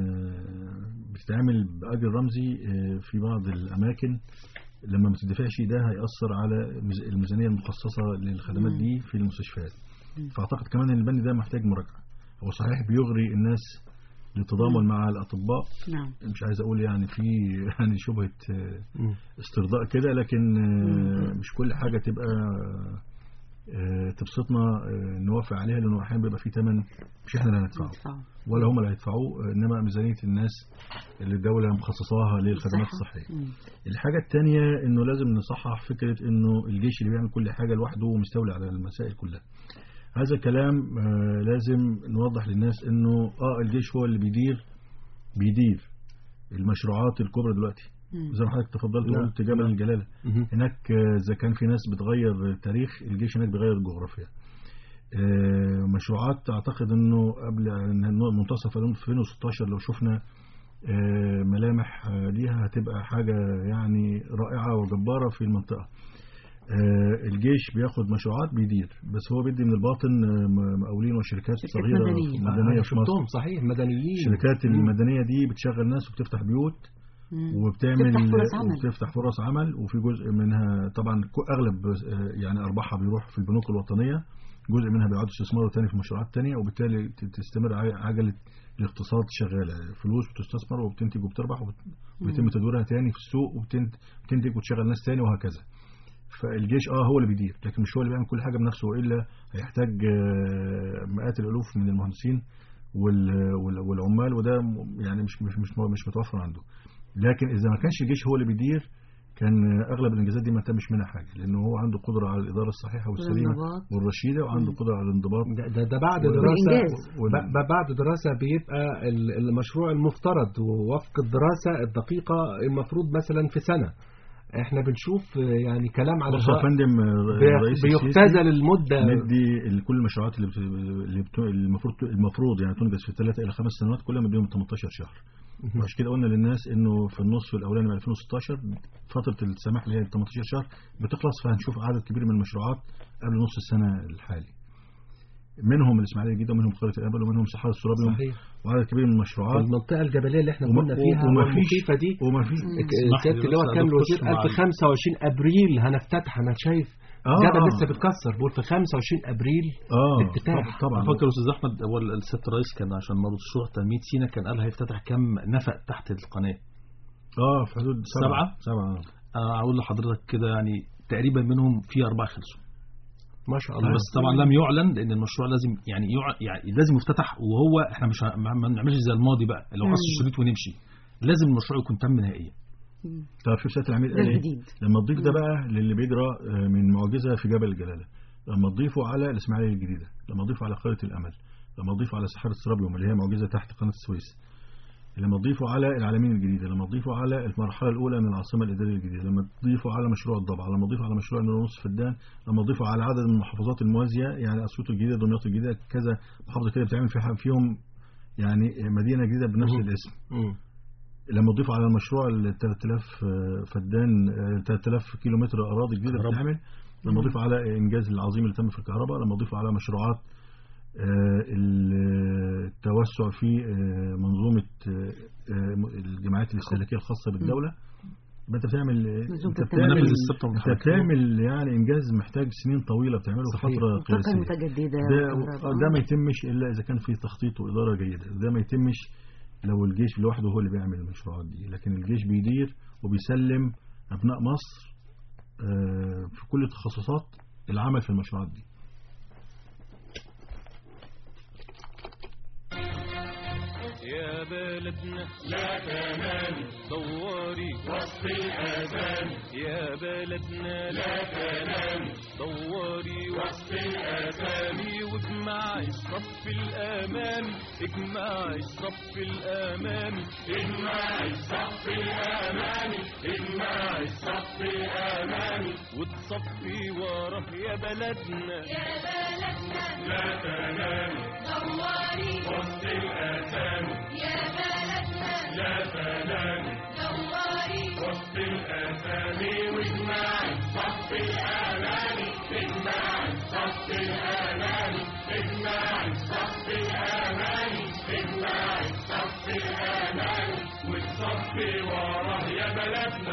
Speaker 5: آه، بتتعمل باجر رمزي آه، في بعض الاماكن لما ما تدفعش ده هيأثر على ميز- الميزانيه المخصصه للخدمات دي في المستشفيات فاعتقد كمان ان البند ده محتاج مراجعه هو صحيح بيغري الناس للتضامن مع الاطباء
Speaker 3: نعم
Speaker 5: مش عايز اقول يعني في يعني شبهه آه،
Speaker 4: مم.
Speaker 5: استرضاء كده لكن آه، مش كل حاجة تبقى آه، تبسطنا آه، نوافق عليها لأنه أحيانا بيبقى في ثمن مش احنا اللي هندفعه
Speaker 3: صعب.
Speaker 5: ولا هم اللي هيدفعوه آه، إنما ميزانية الناس اللي الدولة مخصصاها للخدمات
Speaker 3: صحة.
Speaker 5: الصحية
Speaker 3: مم.
Speaker 5: الحاجة الثانية إنه لازم نصحح فكرة إنه الجيش اللي بيعمل كل حاجة لوحده ومستولي على المسائل كلها هذا الكلام آه، لازم نوضح للناس إنه آه الجيش هو اللي بيدير بيدير المشروعات الكبرى دلوقتي زي ما حضرتك تفضلت
Speaker 4: نعم.
Speaker 5: وقلت جبل
Speaker 4: نعم.
Speaker 5: الجلاله
Speaker 4: مهم.
Speaker 5: هناك آه، اذا كان في ناس بتغير تاريخ الجيش هناك بيغير الجغرافيا آه، مشروعات اعتقد انه قبل إنه منتصف 2016 لو شفنا آه، ملامح آه، ليها هتبقى حاجه يعني رائعه وجباره في المنطقه آه، الجيش بياخد مشروعات بيدير بس هو بيدي من الباطن آه، م- مقاولين وشركات
Speaker 3: شركات
Speaker 5: صغيره
Speaker 3: مدنية.
Speaker 5: مدنيه
Speaker 4: أنا
Speaker 5: في مصر
Speaker 4: شفتهم صحيح مدنيين
Speaker 5: الشركات
Speaker 4: مم.
Speaker 5: المدنيه دي بتشغل ناس وبتفتح بيوت
Speaker 3: مم.
Speaker 5: وبتعمل
Speaker 3: تفتح فرص عمل.
Speaker 5: وبتفتح فرص عمل وفي جزء منها طبعا كو- اغلب آه، يعني ارباحها بيروح في البنوك الوطنيه جزء منها بيعاد استثماره تاني في مشروعات تانية وبالتالي ت- تستمر ع- عجله الاقتصاد شغاله فلوس بتستثمر وبتنتج وبتربح وبت- وبيتم تدويرها تاني في السوق وبتنتج وتشغل ناس تاني وهكذا فالجيش اه هو اللي بيدير لكن مش هو اللي بيعمل كل حاجه بنفسه والا هيحتاج آه، مئات الالوف من المهندسين وال- وال- والعمال وده م- يعني مش مش مش مش متوفر عنده لكن اذا ما كانش الجيش هو اللي بيدير كان اغلب الانجازات دي ما تمش منها حاجه لانه هو عنده قدره على الاداره الصحيحه والسليمه
Speaker 3: والانضباط.
Speaker 5: والرشيده وعنده قدره على الانضباط
Speaker 4: ده, ده, ده بعد
Speaker 5: وال-
Speaker 4: دراسة
Speaker 3: والإنجاز.
Speaker 5: وال-
Speaker 4: ب- ب- بعد دراسة بيبقى ال- المشروع المفترض ووفق الدراسة الدقيقة المفروض مثلا في سنة احنا بنشوف آه، يعني كلام على
Speaker 5: بص يا
Speaker 4: الهواء
Speaker 5: فندم آه،
Speaker 4: بي-
Speaker 5: الرئيس السيسي
Speaker 4: بيختزل المدة
Speaker 5: مدي كل المشروعات اللي, بت... اللي بت... المفروض المفروض يعني تنجز في ثلاثة إلى خمس سنوات كلها مديهم 18 شهر وعشان كده قلنا للناس انه في النصف الاولاني من 2016 فتره السماح اللي هي 18 شهر بتخلص فهنشوف عدد كبير من المشروعات قبل نص السنه الحالي منهم الاسماعيليه الجديده ومنهم قريه الامل ومنهم صحاري السرابي
Speaker 4: صحيح
Speaker 5: وعدد كبير من المشروعات
Speaker 4: المنطقة الجبلية اللي احنا
Speaker 5: وما-
Speaker 4: كنا فيها
Speaker 5: وما
Speaker 4: والمخيفة دي
Speaker 5: وما فيش
Speaker 6: اسمح
Speaker 4: سيادة
Speaker 6: لي
Speaker 4: اللواء
Speaker 6: بس
Speaker 4: كان
Speaker 6: أدخل
Speaker 4: الوزير
Speaker 6: مع
Speaker 4: قال في 25 ابريل هنفتتح انا شايف
Speaker 5: آه
Speaker 4: جبل
Speaker 5: آه.
Speaker 4: لسه بتكسر بقول في 25 ابريل
Speaker 5: اه
Speaker 4: افتتاح.
Speaker 5: طبعا
Speaker 6: فاكر استاذ احمد هو السياده الرئيس كان عشان مشروع تنميه سينا كان قال هيفتتح كام نفق تحت القناه
Speaker 5: اه في حدود
Speaker 6: سبعة؟
Speaker 5: سبعه سبعه آه.
Speaker 6: انا هقول لحضرتك كده يعني تقريبا منهم في اربعه خلصوا
Speaker 4: ما شاء الله
Speaker 6: بس طبعا لم يعلن لان المشروع لازم يعني يع... يعني لازم يفتتح وهو احنا مش ه- ما ما بنعملش زي الماضي بقى لو
Speaker 3: مم.
Speaker 6: قص الشريط ونمشي لازم المشروع يكون تم نهائيا
Speaker 3: مم.
Speaker 5: طب شوف سياده العميد
Speaker 3: ده
Speaker 5: قال ايه
Speaker 3: الجديد
Speaker 5: لما تضيف ده بقى للي بيجرى آه، من معجزه في جبل الجلاله لما تضيفه على الاسماعيليه الجديده لما تضيفه على قريه الامل لما تضيفه على سحاره سرابيوم اللي هي معجزه تحت قناه السويس لما تضيفه على العالمين الجديده لما تضيفه على المرحله الاولى من العاصمه الاداريه الجديده لما تضيفه على مشروع الضبع لما تضيفه على مشروع النور ونص فدان لما تضيفه على عدد من المحافظات الموازيه يعني اسيوط الجديده دمياط الجديده كذا محافظه كده بتعمل فيها فيهم يعني مدينه جديده بنفس
Speaker 4: مم.
Speaker 5: الاسم
Speaker 4: مم.
Speaker 5: لما تضيف على المشروع ال 3000 فدان آه، 3000 كيلو متر اراضي جديده
Speaker 6: كهرباء.
Speaker 5: بتتعمل لما اضيف على الانجاز العظيم اللي تم في الكهرباء لما اضيف على مشروعات آه، ال- التوسع في آه، منظومه آه، آه، الجمعيات الاستهلاكيه الخاصه بالدوله يبقى انت بتعمل
Speaker 3: منظومة
Speaker 5: انت
Speaker 3: التنمية.
Speaker 5: بتعمل
Speaker 6: منافذ الثابته
Speaker 5: انت
Speaker 6: والمتحركة.
Speaker 5: بتعمل يعني انجاز محتاج سنين طويله بتعمله في
Speaker 4: صحيح.
Speaker 5: فتره
Speaker 3: الطاقة
Speaker 5: قياسيه
Speaker 3: المتجددة
Speaker 5: ده
Speaker 3: والكهرباء.
Speaker 5: ده ما يتمش الا اذا كان في تخطيط واداره جيده ده ما يتمش لو الجيش لوحده هو اللي بيعمل المشروعات دي لكن الجيش بيدير وبيسلم ابناء مصر آه، في كل التخصصات العمل في المشروعات دي
Speaker 8: يا بلدنا لا تنامي دوري وسط الآذان يا بلدنا لا تنامي دوري وسط الآذان واجمعي الصف الأمامي اجمعي الصف الأمامي اجمعي الصف الأمامي اجمعي الصف الأمامي وتصفي وراه يا بلدنا لا تنامي وسط الآثام لا تنامي وسط الآثام واجمعي صف الأمامي اجمعي صف الأمامي اجمعي صف الأمامي اجمعي صف الأمامي والصف وراه يا بلدنا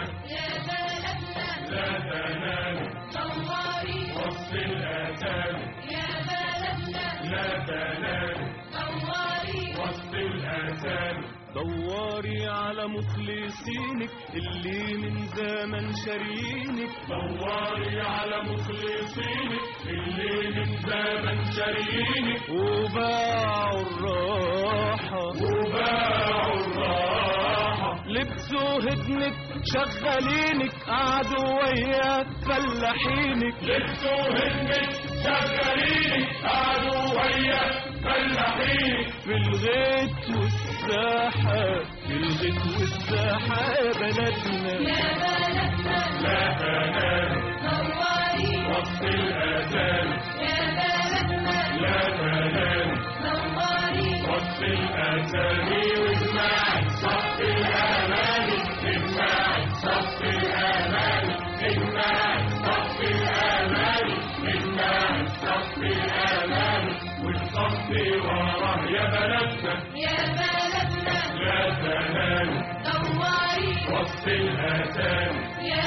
Speaker 8: لا تنامي وسط الآثام لا تنامي وسط الآثام دوري على مخلصينك اللي من زمن شارينك دوري على مخلصينك اللي من زمن شارينك وباعوا الراحة وباعوا الراحة لبسوا هدنك شغالينك قعدوا وياك فلاحينك لبسوا هدنك شغالينك قعدوا وياك فلاحينك في الغيط والسقف والساحة الغيط والساحة يا بلدنا لا تنام وسط الآذان لا تنام وسط الآذان واسمعي صف الأماني اسمعي صف الأماني اسمعي صف الأماني اسمعي صف الأماني والصف وراه يا بلدنا لا تنام وسط الآذان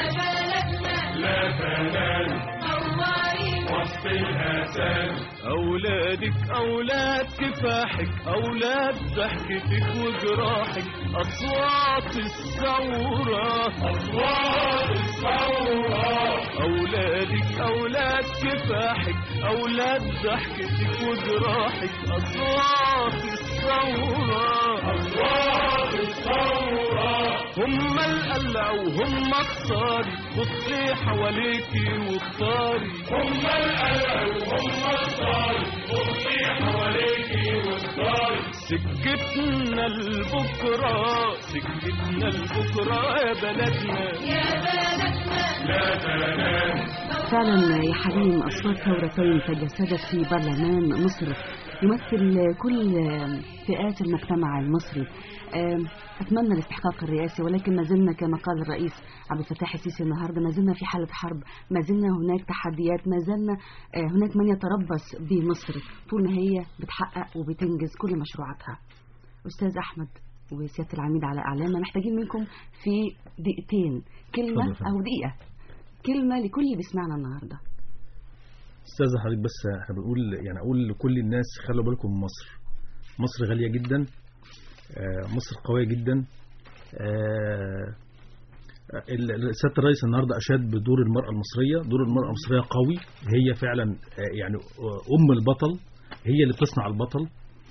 Speaker 8: لا تنام وسط الآذان أولادك أولاد كفاحك أولاد ضحكتك وجراحك أصوات الثورة أصوات الثورة أولادك أولاد كفاحك أولاد ضحكتك وجراحك أصوات الثورة أصوات الثورة هم القلع وهم اختاري بصي حواليكي واختاري هم القلع وهم اختاري بصي حواليكي واختاري سكتنا لبكرة سكتنا لبكرة يا بلدنا لا تنام
Speaker 3: فعلا يا حليم أصوات ثورتين تجسدت في برلمان مصر يمثل كل فئات المجتمع المصري آم، أتمنى الاستحقاق الرئاسي ولكن ما زلنا كما قال الرئيس عبد الفتاح السيسي النهارده ما زلنا في حالة حرب ما زلنا هناك تحديات ما زلنا آه، هناك من يتربص بمصر طول ما هي بتحقق وبتنجز كل مشروعاتها أستاذ أحمد وسيادة العميد على إعلامنا محتاجين منكم في دقيقتين كلمة
Speaker 6: اتفضل يا فندم.
Speaker 3: أو دقيقة كلمة لكل اللي بيسمعنا النهارده
Speaker 6: استاذ حضرتك بس احنا بنقول يعني اقول لكل الناس خلوا بالكم من مصر مصر غاليه جدا آه، مصر قويه جدا آه، ال- ال- سياده الرئيس النهارده اشاد بدور المراه المصريه دور المراه المصريه قوي هي فعلا آه، يعني آه، ام البطل هي اللي بتصنع البطل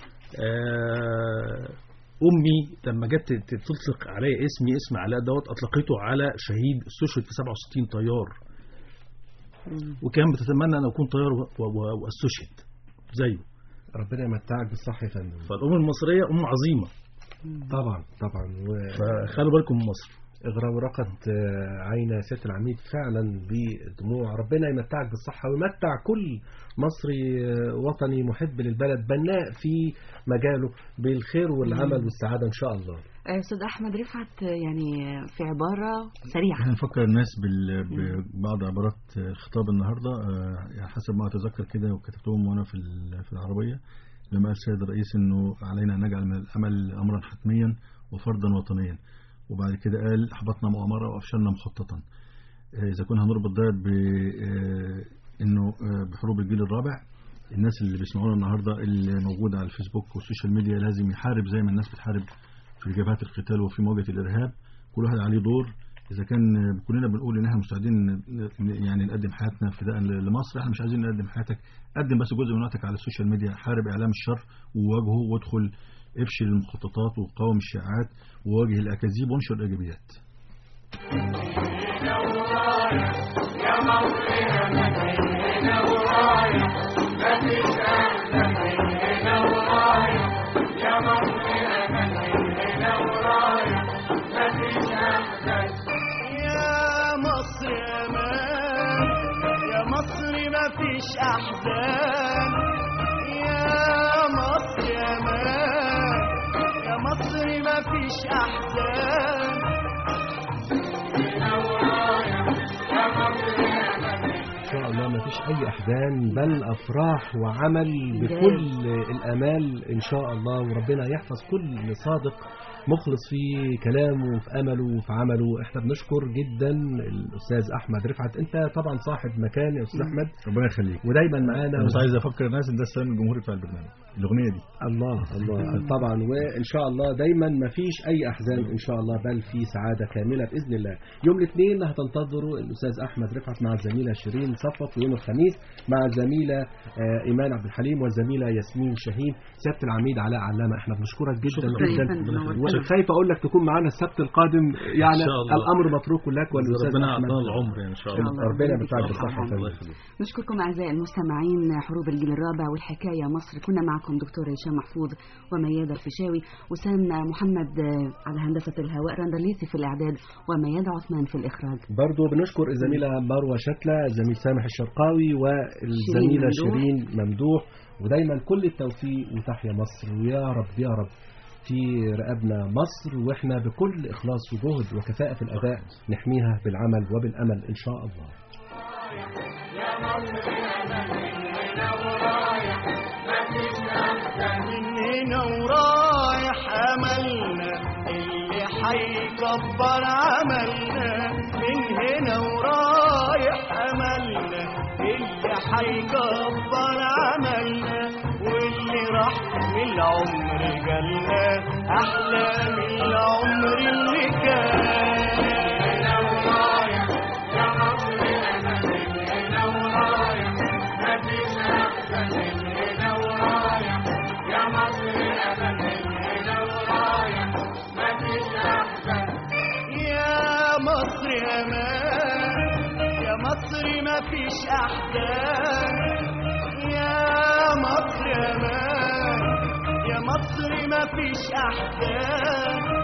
Speaker 6: آه، امي لما جت ت- تطلق عليا اسمي اسم علاء دوت اطلقته على شهيد استشهد في 67 طيار وكان بتتمنى ان اكون طيار و- و- واستشهد زيه
Speaker 4: ربنا يمتعك بالصحة يا فندم
Speaker 6: فالام المصريه ام عظيمه
Speaker 4: طبعا طبعا
Speaker 6: فخلوا بالكم من مصر
Speaker 4: وإغراورقت آه، عين سيادة العميد فعلا بدموع ربنا يمتعك بالصحة ويمتع كل مصري آه، وطني محب للبلد بناء في مجاله بالخير والعمل والسعادة إن شاء الله
Speaker 3: آه، أستاذ أحمد رفعت آه، يعني في عبارة سريعة
Speaker 5: احنا نفكر الناس بال- ببعض عبارات الخطاب النهارده آه، يعني حسب ما اتذكر كده وكتبتهم وانا في ال- في العربيه لما قال السيد الرئيس انه علينا ان نجعل من الامل امرا حتميا وفرضا وطنيا وبعد كده قال احبطنا مؤامره وافشلنا مخططا آه، اذا كنا هنربط ده ب آه، انه آه، بحروب الجيل الرابع الناس اللي بيسمعونا النهارده اللي موجوده على الفيسبوك والسوشيال ميديا لازم يحارب زي ما الناس بتحارب في جبهات القتال وفي مواجهه الارهاب كل واحد عليه دور اذا كان كلنا بنقول ان احنا مستعدين ن- يعني نقدم حياتنا فداء ل- لمصر احنا مش عايزين نقدم حياتك قدم بس جزء من وقتك على السوشيال ميديا حارب اعلام الشر وواجهه وادخل افشل المخططات وقاوم الشائعات وواجه الاكاذيب وانشر الايجابيات
Speaker 8: يا مصر امان يا مصر ما فيش احزان يا مصر امان يا مصر ما فيش احزان
Speaker 4: إن شاء الله ما فيش أي أحزان بل أفراح وعمل بكل الآمال إن شاء الله وربنا يحفظ كل صادق مخلص في كلامه وفي أمله وفي عمله إحنا بنشكر جدا الأستاذ أحمد رفعت أنت طبعا صاحب مكان يا أستاذ أحمد
Speaker 5: ربنا يخليك
Speaker 4: ودايما معانا
Speaker 5: انا بس عايز افكر الناس ان ده السلام الجمهوري بتاع البرنامج الاغنيه دي
Speaker 4: الله الله طبعا وان شاء الله دايما ما فيش اي احزان ان شاء الله بل في سعاده كامله باذن الله يوم الاثنين هتنتظروا الاستاذ احمد رفعت مع الزميله شيرين صفوت في يوم الخميس مع الزميله آه، ايمان عبد الحليم والزميله ياسمين شاهين سياده العميد علاء علامه احنا بنشكرك جدا
Speaker 3: شكراً يا
Speaker 4: جدا
Speaker 3: فندم، نورتنا.
Speaker 4: وخايف اقول لك تكون معانا السبت القادم يعني
Speaker 6: إن شاء الله.
Speaker 4: الامر متروك لك والاستاذ
Speaker 6: ربنا
Speaker 4: احمد
Speaker 6: يعطينا العمر يعني ان شاء الله
Speaker 3: الله.
Speaker 4: ربنا
Speaker 3: ربنا
Speaker 4: يمتعك
Speaker 3: يديك
Speaker 4: بالصحه
Speaker 3: الصحة.
Speaker 6: الله
Speaker 4: والسلامه
Speaker 6: يخليك
Speaker 3: نشكركم أعزائي المستمعين حروب الجيل الرابع والحكاية مصر كنا معكم دكتور هشام محفوظ وميادة الفيشاوي وسام محمد آه، على هندسة الهواء رندليثي في الإعداد وميادة عثمان في الإخراج
Speaker 4: برضو بنشكر الزميلة مروة شتلة الزميل سامح الشرقاوي والزميلة
Speaker 3: شيرين
Speaker 4: شيرين ممدوح ودايما كل التوفيق وتحيا مصر ويا رب يا رب في رقابنا مصر واحنا بكل اخلاص وجهد وكفاءة في الاداء نحميها بالعمل وبالامل ان شاء الله
Speaker 8: من هنا ورايح املنا اللي حيكبر عملنا من هنا ورايح املنا اللي حيكبر عملنا واللي راح من العمر جالنا احلى من العمر اللي كان هنا ورايح يا مصر انا من هنا ورايح مفيش احسن من هنا ورايح يا مصر انا من هنا ورايح مفيش احسن يا مصر امان يا مصر مفيش احزان يا مصر امان يا مصر مفيش احزان